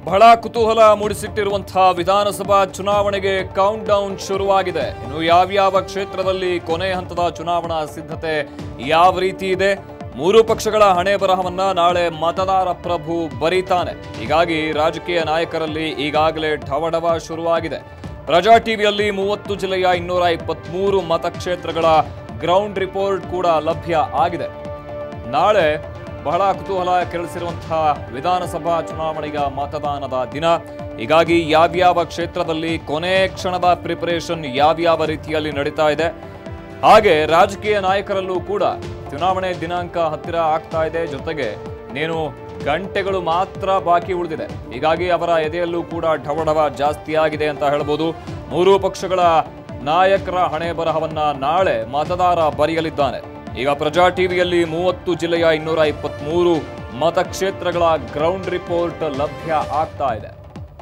ಬಹಳ ಕುತೂಹಲ ಮೂಡಿಸಿಟ್ಟಿರುವಂತಹ ವಿಧಾನಸಭಾ ಚುನಾವಣೆಗೆ ಕೌಂಟ್ ಡೌನ್ ಶುರುವಾಗಿದೆ ಇನ್ನು ಯಾವ್ಯಾವ ಕ್ಷೇತ್ರದಲ್ಲಿ ಕೊನೆ ಹಂತದ ಚುನಾವಣಾ ಸಿದ್ಧತೆ ಯಾವ ರೀತಿ ಇದೆ ಮೂರು ಪಕ್ಷಗಳ ಹಣೆ ಬರಹವನ್ನ ನಾಳೆ ಮತದಾರ ಪ್ರಭು ಬರೀತಾನೆ ಹೀಗಾಗಿ ರಾಜಕೀಯ ನಾಯಕರಲ್ಲಿ ಈಗಾಗಲೇ ಢವಢವ ಶುರುವಾಗಿದೆ ಪ್ರಜಾ ಟಿವಿಯಲ್ಲಿ ಮೂವತ್ತು ಜಿಲ್ಲೆಯ ಇನ್ನೂರ ಇಪ್ಪತ್ಮೂರು ಮತಕ್ಷೇತ್ರಗಳ ಗ್ರೌಂಡ್ ರಿಪೋರ್ಟ್ ಕೂಡ ಲಭ್ಯ ಆಗಿದೆ ನಾಳೆ ಬಹಳ ಕುತೂಹಲ ಕೆರಳಿಸಿರುವಂತಹ ವಿಧಾನಸಭಾ ಚುನಾವಣೆಯ ಮತದಾನದ ದಿನ ಹೀಗಾಗಿ ಯಾವ್ಯಾವ ಕ್ಷೇತ್ರದಲ್ಲಿ ಕೊನೆ ಕ್ಷಣದ ಪ್ರಿಪರೇಷನ್ ಯಾವ್ಯಾವ ರೀತಿಯಲ್ಲಿ ನಡೀತಾ ಇದೆ ಹಾಗೆ ರಾಜಕೀಯ ನಾಯಕರಲ್ಲೂ ಕೂಡ ಚುನಾವಣೆ ದಿನಾಂಕ ಹತ್ತಿರ ಆಗ್ತಾ ಇದೆ ಜೊತೆಗೆ ನೀನು ಗಂಟೆಗಳು ಮಾತ್ರ ಬಾಕಿ ಉಳಿದಿದೆ ಹೀಗಾಗಿ ಅವರ ಎದೆಯಲ್ಲೂ ಕೂಡ ಢವಢವ ಜಾಸ್ತಿ ಆಗಿದೆ ಅಂತ ಹೇಳ್ಬೋದು ಮೂರೂ ಪಕ್ಷಗಳ ನಾಯಕರ ಹಣೆ ಬರಹವನ್ನ ನಾಳೆ ಮತದಾರ ಬರೆಯಲಿದ್ದಾನೆ ಈಗ ಪ್ರಜಾ ಟಿವಿಯಲ್ಲಿ ಮೂವತ್ತು ಜಿಲ್ಲೆಯ ಇನ್ನೂರ ಇಪ್ಪತ್ಮೂರು ಮತಕ್ಷೇತ್ರಗಳ ಗ್ರೌಂಡ್ ರಿಪೋರ್ಟ್ ಲಭ್ಯ ಆಗ್ತಾ ಇದೆ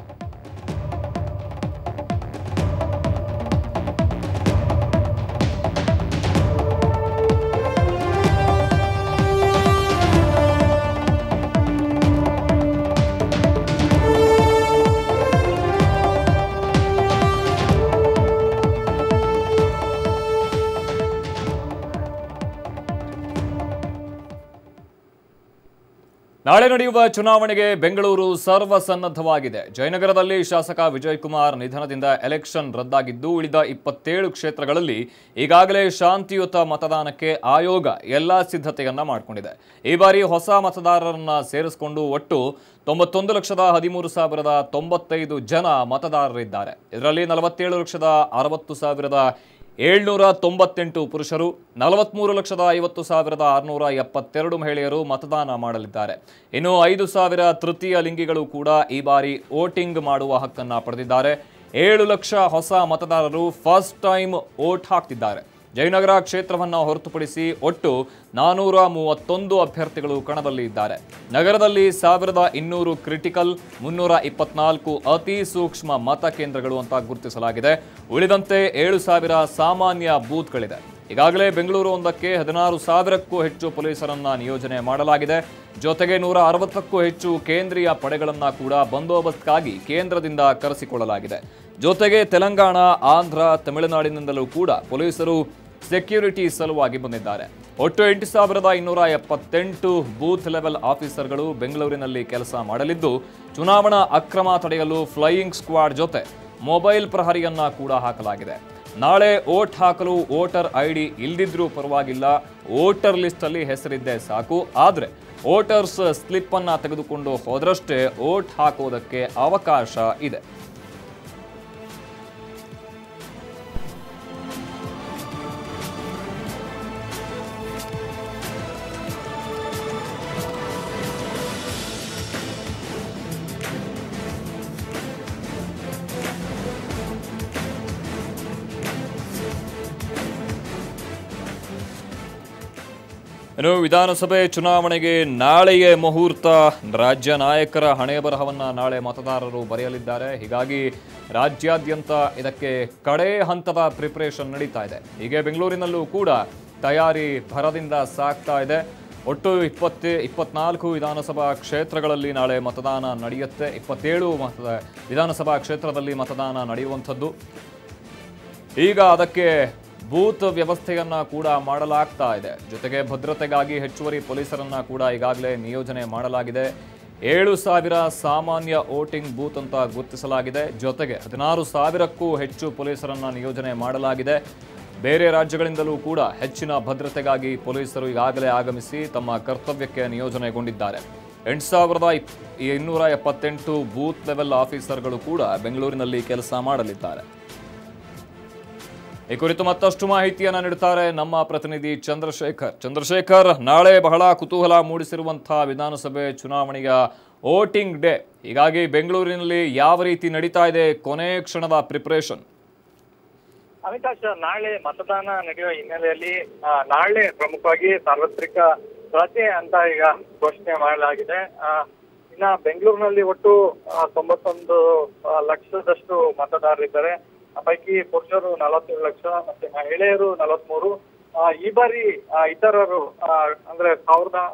ನಾಳೆ ನಡೆಯುವ ಚುನಾವಣೆಗೆ ಬೆಂಗಳೂರು ಸರ್ವಸನ್ನದ್ಧವಾಗಿದೆ ಜಯನಗರದಲ್ಲಿ ಶಾಸಕ ವಿಜಯ್ ಕುಮಾರ್ ನಿಧನದಿಂದ ಎಲೆಕ್ಷನ್ ರದ್ದಾಗಿದ್ದು ಉಳಿದ ಇಪ್ಪತ್ತೇಳು ಕ್ಷೇತ್ರಗಳಲ್ಲಿ ಈಗಾಗಲೇ ಶಾಂತಿಯುತ ಮತದಾನಕ್ಕೆ ಆಯೋಗ ಎಲ್ಲಾ ಸಿದ್ಧತೆಯನ್ನ ಮಾಡಿಕೊಂಡಿದೆ ಈ ಬಾರಿ ಹೊಸ ಮತದಾರರನ್ನ ಸೇರಿಸಿಕೊಂಡು ಒಟ್ಟು ತೊಂಬತ್ತೊಂದು ಲಕ್ಷದ ಹದಿಮೂರು ಸಾವಿರದ ತೊಂಬತ್ತೈದು ಜನ ಮತದಾರರಿದ್ದಾರೆ ಇದರಲ್ಲಿ ನಲವತ್ತೇಳು ಲಕ್ಷದ ಅರವತ್ತು ಸಾವಿರದ ಏಳ್ನೂರ ತೊಂಬತ್ತೆಂಟು ಪುರುಷರು ನಲವತ್ಮೂರು ಲಕ್ಷದ ಐವತ್ತು ಸಾವಿರದ ಆರುನೂರ ಎಪ್ಪತ್ತೆರಡು ಮಹಿಳೆಯರು ಮತದಾನ ಮಾಡಲಿದ್ದಾರೆ ಇನ್ನು ಐದು ಸಾವಿರ ತೃತೀಯ ಲಿಂಗಿಗಳು ಕೂಡ ಈ ಬಾರಿ ವೋಟಿಂಗ್ ಮಾಡುವ ಹಕ್ಕನ್ನ ಪಡೆದಿದ್ದಾರೆ ಏಳು ಲಕ್ಷ ಹೊಸ ಮತದಾರರು ಫಸ್ಟ್ ಟೈಮ್ ವೋಟ್ ಹಾಕ್ತಿದ್ದಾರೆ ಜಯನಗರ ಕ್ಷೇತ್ರವನ್ನು ಹೊರತುಪಡಿಸಿ ಒಟ್ಟು ನಾನೂರ ಮೂವತ್ತೊಂದು ಅಭ್ಯರ್ಥಿಗಳು ಕಣದಲ್ಲಿ ಇದ್ದಾರೆ ನಗರದಲ್ಲಿ ಸಾವಿರದ ಇನ್ನೂರು ಕ್ರಿಟಿಕಲ್ ಮುನ್ನೂರ ಇಪ್ಪತ್ನಾಲ್ಕು ಅತಿ ಸೂಕ್ಷ್ಮ ಮತಕೇಂದ್ರಗಳು ಅಂತ ಗುರುತಿಸಲಾಗಿದೆ ಉಳಿದಂತೆ ಏಳು ಸಾವಿರ ಸಾಮಾನ್ಯ ಬೂತ್ಗಳಿದೆ ಈಗಾಗಲೇ ಬೆಂಗಳೂರು ಒಂದಕ್ಕೆ ಹದಿನಾರು ಸಾವಿರಕ್ಕೂ ಹೆಚ್ಚು ಪೊಲೀಸರನ್ನ ನಿಯೋಜನೆ ಮಾಡಲಾಗಿದೆ ಜೊತೆಗೆ ನೂರ ಅರವತ್ತಕ್ಕೂ ಹೆಚ್ಚು ಕೇಂದ್ರೀಯ ಪಡೆಗಳನ್ನ ಕೂಡ ಬಂದೋಬಸ್ತ್ಗಾಗಿ ಕೇಂದ್ರದಿಂದ ಕರೆಸಿಕೊಳ್ಳಲಾಗಿದೆ ಜೊತೆಗೆ ತೆಲಂಗಾಣ ಆಂಧ್ರ ತಮಿಳುನಾಡಿನಿಂದಲೂ ಕೂಡ ಪೊಲೀಸರು ಸೆಕ್ಯೂರಿಟಿ ಸಲುವಾಗಿ ಬಂದಿದ್ದಾರೆ ಒಟ್ಟು ಎಂಟು ಸಾವಿರದ ಇನ್ನೂರ ಎಪ್ಪತ್ತೆಂಟು ಬೂತ್ ಲೆವೆಲ್ ಆಫೀಸರ್ಗಳು ಬೆಂಗಳೂರಿನಲ್ಲಿ ಕೆಲಸ ಮಾಡಲಿದ್ದು ಚುನಾವಣಾ ಅಕ್ರಮ ತಡೆಯಲು ಫ್ಲೈಯಿಂಗ್ ಸ್ಕ್ವಾಡ್ ಜೊತೆ ಮೊಬೈಲ್ ಪ್ರಹರಿಯನ್ನ ಕೂಡ ಹಾಕಲಾಗಿದೆ ನಾಳೆ ವೋಟ್ ಹಾಕಲು ವೋಟರ್ ಐಡಿ ಇಲ್ದಿದ್ರೂ ಪರವಾಗಿಲ್ಲ ವೋಟರ್ ಲಿಸ್ಟ್ ಅಲ್ಲಿ ಹೆಸರಿದ್ದೇ ಸಾಕು ಆದ್ರೆ ವೋಟರ್ಸ್ ಸ್ಲಿಪ್ ಅನ್ನ ತೆಗೆದುಕೊಂಡು ಹೋದ್ರಷ್ಟೇ ವೋಟ್ ಹಾಕೋದಕ್ಕೆ ಅವಕಾಶ ಇದೆ ಇನ್ನು ವಿಧಾನಸಭೆ ಚುನಾವಣೆಗೆ ನಾಳೆಯೇ ಮುಹೂರ್ತ ರಾಜ್ಯ ನಾಯಕರ ಹಣೆ ಬರಹವನ್ನ ನಾಳೆ ಮತದಾರರು ಬರೆಯಲಿದ್ದಾರೆ ಹೀಗಾಗಿ ರಾಜ್ಯಾದ್ಯಂತ ಇದಕ್ಕೆ ಕಡೆ ಹಂತದ ಪ್ರಿಪರೇಷನ್ ನಡೀತಾ ಇದೆ ಹೀಗೆ ಬೆಂಗಳೂರಿನಲ್ಲೂ ಕೂಡ ತಯಾರಿ ಭರದಿಂದ ಸಾಗ್ತಾ ಇದೆ ಒಟ್ಟು ಇಪ್ಪತ್ತೇ ಇಪ್ಪತ್ನಾಲ್ಕು ವಿಧಾನಸಭಾ ಕ್ಷೇತ್ರಗಳಲ್ಲಿ ನಾಳೆ ಮತದಾನ ನಡೆಯುತ್ತೆ ಇಪ್ಪತ್ತೇಳು ಮತ ವಿಧಾನಸಭಾ ಕ್ಷೇತ್ರದಲ್ಲಿ ಮತದಾನ ನಡೆಯುವಂಥದ್ದು ಈಗ ಅದಕ್ಕೆ ಬೂತ್ ವ್ಯವಸ್ಥೆಯನ್ನ ಕೂಡ ಮಾಡಲಾಗ್ತಾ ಇದೆ ಜೊತೆಗೆ ಭದ್ರತೆಗಾಗಿ ಹೆಚ್ಚುವರಿ ಪೊಲೀಸರನ್ನ ಕೂಡ ಈಗಾಗಲೇ ನಿಯೋಜನೆ ಮಾಡಲಾಗಿದೆ ಏಳು ಸಾವಿರ ಸಾಮಾನ್ಯ ವೋಟಿಂಗ್ ಬೂತ್ ಅಂತ ಗುರುತಿಸಲಾಗಿದೆ ಜೊತೆಗೆ ಹದಿನಾರು ಸಾವಿರಕ್ಕೂ ಹೆಚ್ಚು ಪೊಲೀಸರನ್ನ ನಿಯೋಜನೆ ಮಾಡಲಾಗಿದೆ ಬೇರೆ ರಾಜ್ಯಗಳಿಂದಲೂ ಕೂಡ ಹೆಚ್ಚಿನ ಭದ್ರತೆಗಾಗಿ ಪೊಲೀಸರು ಈಗಾಗಲೇ ಆಗಮಿಸಿ ತಮ್ಮ ಕರ್ತವ್ಯಕ್ಕೆ ನಿಯೋಜನೆಗೊಂಡಿದ್ದಾರೆ ಎಂಟು ಸಾವಿರದ ಇಪ್ ಇನ್ನೂರ ಎಪ್ಪತ್ತೆಂಟು ಬೂತ್ ಲೆವೆಲ್ ಆಫೀಸರ್ಗಳು ಕೂಡ ಬೆಂಗಳೂರಿನಲ್ಲಿ ಕೆಲಸ ಮಾಡಲಿದ್ದಾರೆ ಈ ಕುರಿತು ಮತ್ತಷ್ಟು ಮಾಹಿತಿಯನ್ನ ನೀಡುತ್ತಾರೆ ನಮ್ಮ ಪ್ರತಿನಿಧಿ ಚಂದ್ರಶೇಖರ್ ಚಂದ್ರಶೇಖರ್ ನಾಳೆ ಬಹಳ ಕುತೂಹಲ ಮೂಡಿಸಿರುವಂತಹ ವಿಧಾನಸಭೆ ಚುನಾವಣೆಯ ವೋಟಿಂಗ್ ಡೇ ಹೀಗಾಗಿ ಬೆಂಗಳೂರಿನಲ್ಲಿ ಯಾವ ರೀತಿ ನಡೀತಾ ಇದೆ ಕೊನೆ ಕ್ಷಣದ ಪ್ರಿಪರೇಷನ್ ಅವಿಕಾಶ್ ನಾಳೆ ಮತದಾನ ನಡೆಯುವ ಹಿನ್ನೆಲೆಯಲ್ಲಿ ಆ, ನಾಳೆ ಪ್ರಮುಖವಾಗಿ ಸಾರ್ವತ್ರಿಕ ರಜೆ ಅಂತ ಈಗ ಘೋಷಣೆ ಮಾಡಲಾಗಿದೆ ಆ, ಇನ್ನ ಬೆಂಗಳೂರಿನಲ್ಲಿ ಒಟ್ಟು ಆ, ತೊಂಬತ್ತೊಂದು ಆ, ಲಕ್ಷದಷ್ಟು ಮತದಾರರಿದ್ದಾರೆ ಆ ಪೈಕಿ ಪುರುಷರು ನಲವತ್ತೇಳು ಲಕ್ಷ ಮತ್ತೆ ಮಹಿಳೆಯರು ನಲವತ್ಮೂರು ಆ, ಈ ಬಾರಿ ಆ, ಇತರರು ಆ, ಅಂದ್ರೆ ಸಾವಿರದ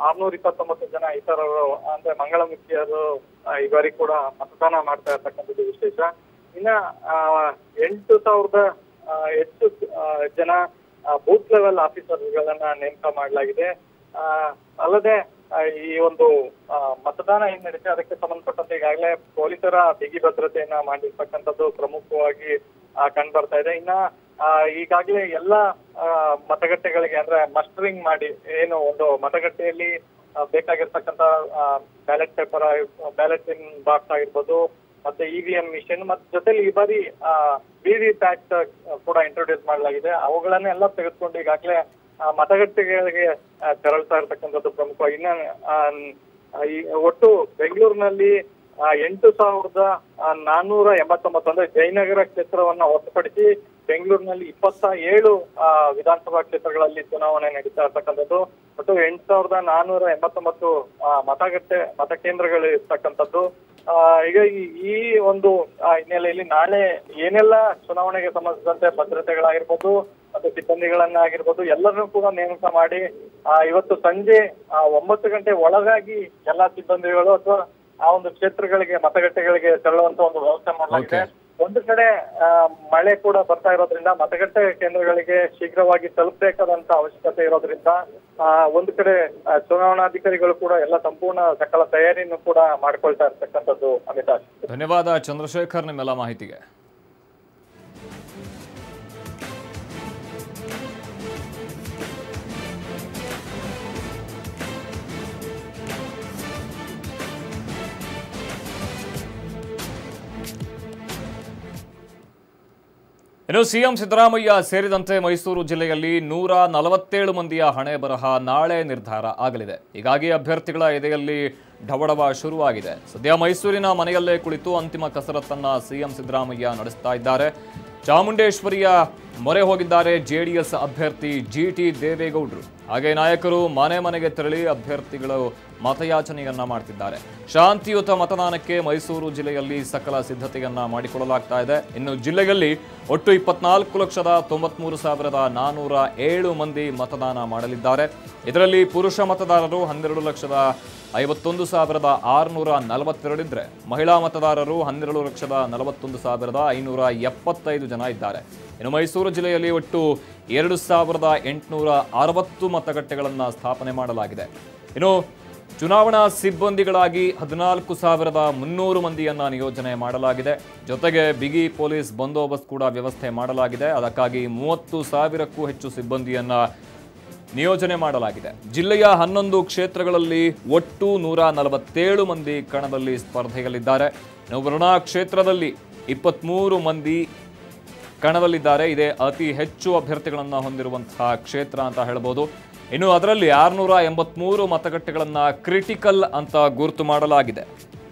ಆರ್ನೂರ ಇಪ್ಪತ್ತೊಂಬತ್ತು ಜನ ಇತರರು ಅಂದ್ರೆ ಮಂಗಳಮುಖಿಯರು ಆ, ಇವರಿಗೆ ಕೂಡ ಮತದಾನ ಮಾಡ್ತಾ ಇರ್ತಕ್ಕಂಥದ್ದು ವಿಶೇಷ ಇನ್ನ ಆ, ಎಂಟು ಸಾವಿರದ ಆ, ಹೆಚ್ಚು ಆ, ಜನ ಬೂತ್ ಲೆವೆಲ್ ಆಫೀಸರ್ಗಳನ್ನ ನೇಮಕ ಮಾಡಲಾಗಿದೆ ಆ, ಅಲ್ಲದೆ ಆ, ಈ ಒಂದು ಆ, ಮತದಾನ ಏನ್ ನಡೀತೆ ಅದಕ್ಕೆ ಸಂಬಂಧಪಟ್ಟಂತೆ ಈಗಾಗಲೇ ಪೊಲೀಸರ ಬಿಗಿ ಭದ್ರತೆಯನ್ನ ಮಾಡಿರ್ತಕ್ಕಂಥದ್ದು ಪ್ರಮುಖವಾಗಿ ಆ, ಕಂಡು ಬರ್ತಾ ಇದೆ ಇನ್ನ ಆ, ಈಗಾಗಲೇ ಎಲ್ಲ ಆ, ಮತಗಟ್ಟೆಗಳಿಗೆ ಅಂದ್ರೆ ಮಸ್ಟರಿಂಗ್ ಮಾಡಿ ಏನು ಒಂದು ಮತಗಟ್ಟೆಯಲ್ಲಿ ಆ, ಬೇಕಾಗಿರ್ತಕ್ಕಂಥ ballot paper ballot in box ಆಗಿರ್ಬೋದು ಮತ್ತೆ ಇವಿಎಂ ಮಿಷಿನ್ ಮತ್ತೆ ಜೊತೆಲಿ ಈ ಬಾರಿ ವಿವಿ ಪ್ಯಾಟ್ ಕೂಡ ಇಂಟ್ರೊಡ್ಯೂಸ್ ಮಾಡಲಾಗಿದೆ ಅವುಗಳನ್ನೆಲ್ಲ ತೆಗೆದುಕೊಂಡು ಈಗಾಗಲೇ ಆ, ಮತಗಟ್ಟೆಗಳಿಗೆ ಆ, ತೆರಳ್ತಾ ಇರ್ತಕ್ಕಂಥದ್ದು ಪ್ರಮುಖವಾಗಿ ಇನ್ನ ಆ, ಈ ಒಟ್ಟು ಬೆಂಗಳೂರಿನಲ್ಲಿ ಆ, ಎಂಟು ಸಾವಿರದ ಆ, ನಾನ್ನೂರ ಎಂಬತ್ತೊಂಬತ್ತು ಅಂದ್ರೆ ಜಯನಗರ ಕ್ಷೇತ್ರವನ್ನ ಹೊರತುಪಡಿಸಿ ಬೆಂಗಳೂರಿನಲ್ಲಿ ಇಪ್ಪತ್ತ ಏಳು ಆ, ವಿಧಾನಸಭಾ ಕ್ಷೇತ್ರಗಳಲ್ಲಿ ಚುನಾವಣೆ ನಡೀತಾ ಇರ್ತಕ್ಕಂಥದ್ದು ಒಟ್ಟು ಎಂಟು ಸಾವಿರದ ನಾನ್ನೂರ ಎಂಬತ್ತೊಂಬತ್ತು ಆ, ಮತಗಟ್ಟೆ ಮತಕೇಂದ್ರಗಳು ಇರ್ತಕ್ಕಂಥದ್ದು ಆ, ಈಗ ಈ- ಈ ಒಂದು ಆ, ಹಿನ್ನೆಲೆಯಲ್ಲಿ ನಾಳೆ ಏನೆಲ್ಲ ಚುನಾವಣೆಗೆ ಸಂಬಂಧಿಸಿದಂತೆ ಭದ್ರತೆಗಳಾಗಿರ್ಬೋದು ಮತ್ತು ಸಿಬ್ಬಂದಿಗಳನ್ನ ಆಗಿರ್ಬೋದು ಎಲ್ಲರನ್ನೂ ಕೂಡ ನೇಮಕ ಮಾಡಿ ಆ, ಇವತ್ತು ಸಂಜೆ ಆ, ಒಂಬತ್ತು ಗಂಟೆ ಒಳಗಾಗಿ ಎಲ್ಲಾ ಸಿಬ್ಬಂದಿಗಳು ಅಥವಾ ಆ ಒಂದು ಕ್ಷೇತ್ರಗಳಿಗೆ ಮತಗಟ್ಟೆಗಳಿಗೆ ತೆರಳುವಂತ ಒಂದು ವ್ಯವಸ್ಥೆ ಮಾಡಲಾಗಿದೆ ಒಂದು ಕಡೆ ಆ, ಮಳೆ ಕೂಡ ಬರ್ತಾ ಇರೋದ್ರಿಂದ ಮತಗಟ್ಟೆ ಕೇಂದ್ರಗಳಿಗೆ ಶೀಘ್ರವಾಗಿ ತಲುಪಬೇಕಾದಂತ ಅವಶ್ಯಕತೆ ಇರೋದ್ರಿಂದ ಆ, ಒಂದು ಕಡೆ ಆ, ಚುನಾವಣಾಧಿಕಾರಿಗಳು ಕೂಡ ಎಲ್ಲ ಸಂಪೂರ್ಣ ಸಕಲ ತಯಾರಿಯನ್ನು ಕೂಡ ಮಾಡ್ಕೊಳ್ತಾ ಇರ್ತಕ್ಕಂಥದ್ದು ಅಮಿತಾಶ್ ಧನ್ಯವಾದ ಚಂದ್ರಶೇಖರ್ ನಿಮ್ಮೆಲ್ಲ ಮಾಹಿತಿಗೆ ಇನ್ನು ಸಿಎಂ ಸಿದ್ದರಾಮಯ್ಯ ಸೇರಿದಂತೆ ಮೈಸೂರು ಜಿಲ್ಲೆಯಲ್ಲಿ ನೂರ ನಲವತ್ತೇಳು ಮಂದಿಯ ಹಣೆ ಬರಹ ನಾಳೆ ನಿರ್ಧಾರ ಆಗಲಿದೆ ಹೀಗಾಗಿ ಅಭ್ಯರ್ಥಿಗಳ ಎದೆಯಲ್ಲಿ ಢವಢವ ಶುರುವಾಗಿದೆ ಸದ್ಯ ಮೈಸೂರಿನ ಮನೆಯಲ್ಲೇ ಕುಳಿತು ಅಂತಿಮ ಕಸರತ್ತನ್ನ ಸಿಎಂ ಸಿದ್ದರಾಮಯ್ಯ ನಡೆಸ್ತಾ ಇದ್ದಾರೆ ಚಾಮುಂಡೇಶ್ವರಿಯ ಮೊರೆ ಹೋಗಿದ್ದಾರೆ ಜೆಡಿಎಸ್ ಅಭ್ಯರ್ಥಿ ಜಿ ಟಿ ದೇವೇಗೌಡರು ಹಾಗೆ ನಾಯಕರು ಮನೆ ಮನೆಗೆ ತೆರಳಿ ಅಭ್ಯರ್ಥಿಗಳು ಮತಯಾಚನೆಯನ್ನ ಮಾಡ್ತಿದ್ದಾರೆ ಶಾಂತಿಯುತ ಮತದಾನಕ್ಕೆ ಮೈಸೂರು ಜಿಲ್ಲೆಯಲ್ಲಿ ಸಕಲ ಸಿದ್ಧತೆಯನ್ನ ಮಾಡಿಕೊಳ್ಳಲಾಗ್ತಾ ಇದೆ ಇನ್ನು ಜಿಲ್ಲೆಯಲ್ಲಿ ಒಟ್ಟು ಇಪ್ಪತ್ನಾಲ್ಕು ಲಕ್ಷದ ತೊಂಬತ್ಮೂರು ಸಾವಿರದ ನಾನೂರ ಏಳು ಮಂದಿ ಮತದಾನ ಮಾಡಲಿದ್ದಾರೆ ಇದರಲ್ಲಿ ಪುರುಷ ಮತದಾರರು ಹನ್ನೆರಡು ಲಕ್ಷದ ಐವತ್ತೊಂದು ಸಾವಿರದ ಆರುನೂರ ನಲವತ್ತೆರಡಿದ್ರೆ ಮಹಿಳಾ ಮತದಾರರು ಹನ್ನೆರಡು ಲಕ್ಷದ ನಲವತ್ತೊಂದು ಸಾವಿರದ ಐನೂರ ಎಪ್ಪತ್ತೈದು ಜನ ಇದ್ದಾರೆ ಇನ್ನು ಮೈಸೂರು ಜಿಲ್ಲೆಯಲ್ಲಿ ಒಟ್ಟು ಎರಡು ಸಾವಿರದ ಎಂಟುನೂರ ಅರವತ್ತು ಮತಗಟ್ಟೆಗಳನ್ನು ಸ್ಥಾಪನೆ ಮಾಡಲಾಗಿದೆ ಇನ್ನು ಚುನಾವಣಾ ಸಿಬ್ಬಂದಿಗಳಾಗಿ ಹದಿನಾಲ್ಕು ಸಾವಿರದ ಮುನ್ನೂರು ಮಂದಿಯನ್ನ ನಿಯೋಜನೆ ಮಾಡಲಾಗಿದೆ ಜೊತೆಗೆ ಬಿಗಿ ಪೊಲೀಸ್ ಬಂದೋಬಸ್ತ್ ಕೂಡ ವ್ಯವಸ್ಥೆ ಮಾಡಲಾಗಿದೆ ಅದಕ್ಕಾಗಿ ಮೂವತ್ತು ಸಾವಿರಕ್ಕೂ ಹೆಚ್ಚು ಸಿಬ್ಬಂದಿಯನ್ನ ನಿಯೋಜನೆ ಮಾಡಲಾಗಿದೆ ಜಿಲ್ಲೆಯ ಹನ್ನೊಂದು ಕ್ಷೇತ್ರಗಳಲ್ಲಿ ಒಟ್ಟು ನೂರ ನಲವತ್ತೇಳು ಮಂದಿ ಕಣದಲ್ಲಿ ಸ್ಪರ್ಧೆಯಲ್ಲಿದ್ದಾರೆ ಇನ್ನು ವರುಣಾ ಕ್ಷೇತ್ರದಲ್ಲಿ ಇಪ್ಪತ್ತ್ಮೂರು ಮಂದಿ ಕಣದಲ್ಲಿದ್ದಾರೆ ಇದೇ ಅತಿ ಹೆಚ್ಚು ಅಭ್ಯರ್ಥಿಗಳನ್ನು ಹೊಂದಿರುವಂತಹ ಕ್ಷೇತ್ರ ಅಂತ ಹೇಳ್ಬೋದು ಇನ್ನು ಅದರಲ್ಲಿ ಆರುನೂರ ಎಂಬತ್ಮೂರು ಮತಗಟ್ಟೆಗಳನ್ನು ಕ್ರಿಟಿಕಲ್ ಅಂತ ಗುರುತು ಮಾಡಲಾಗಿದೆ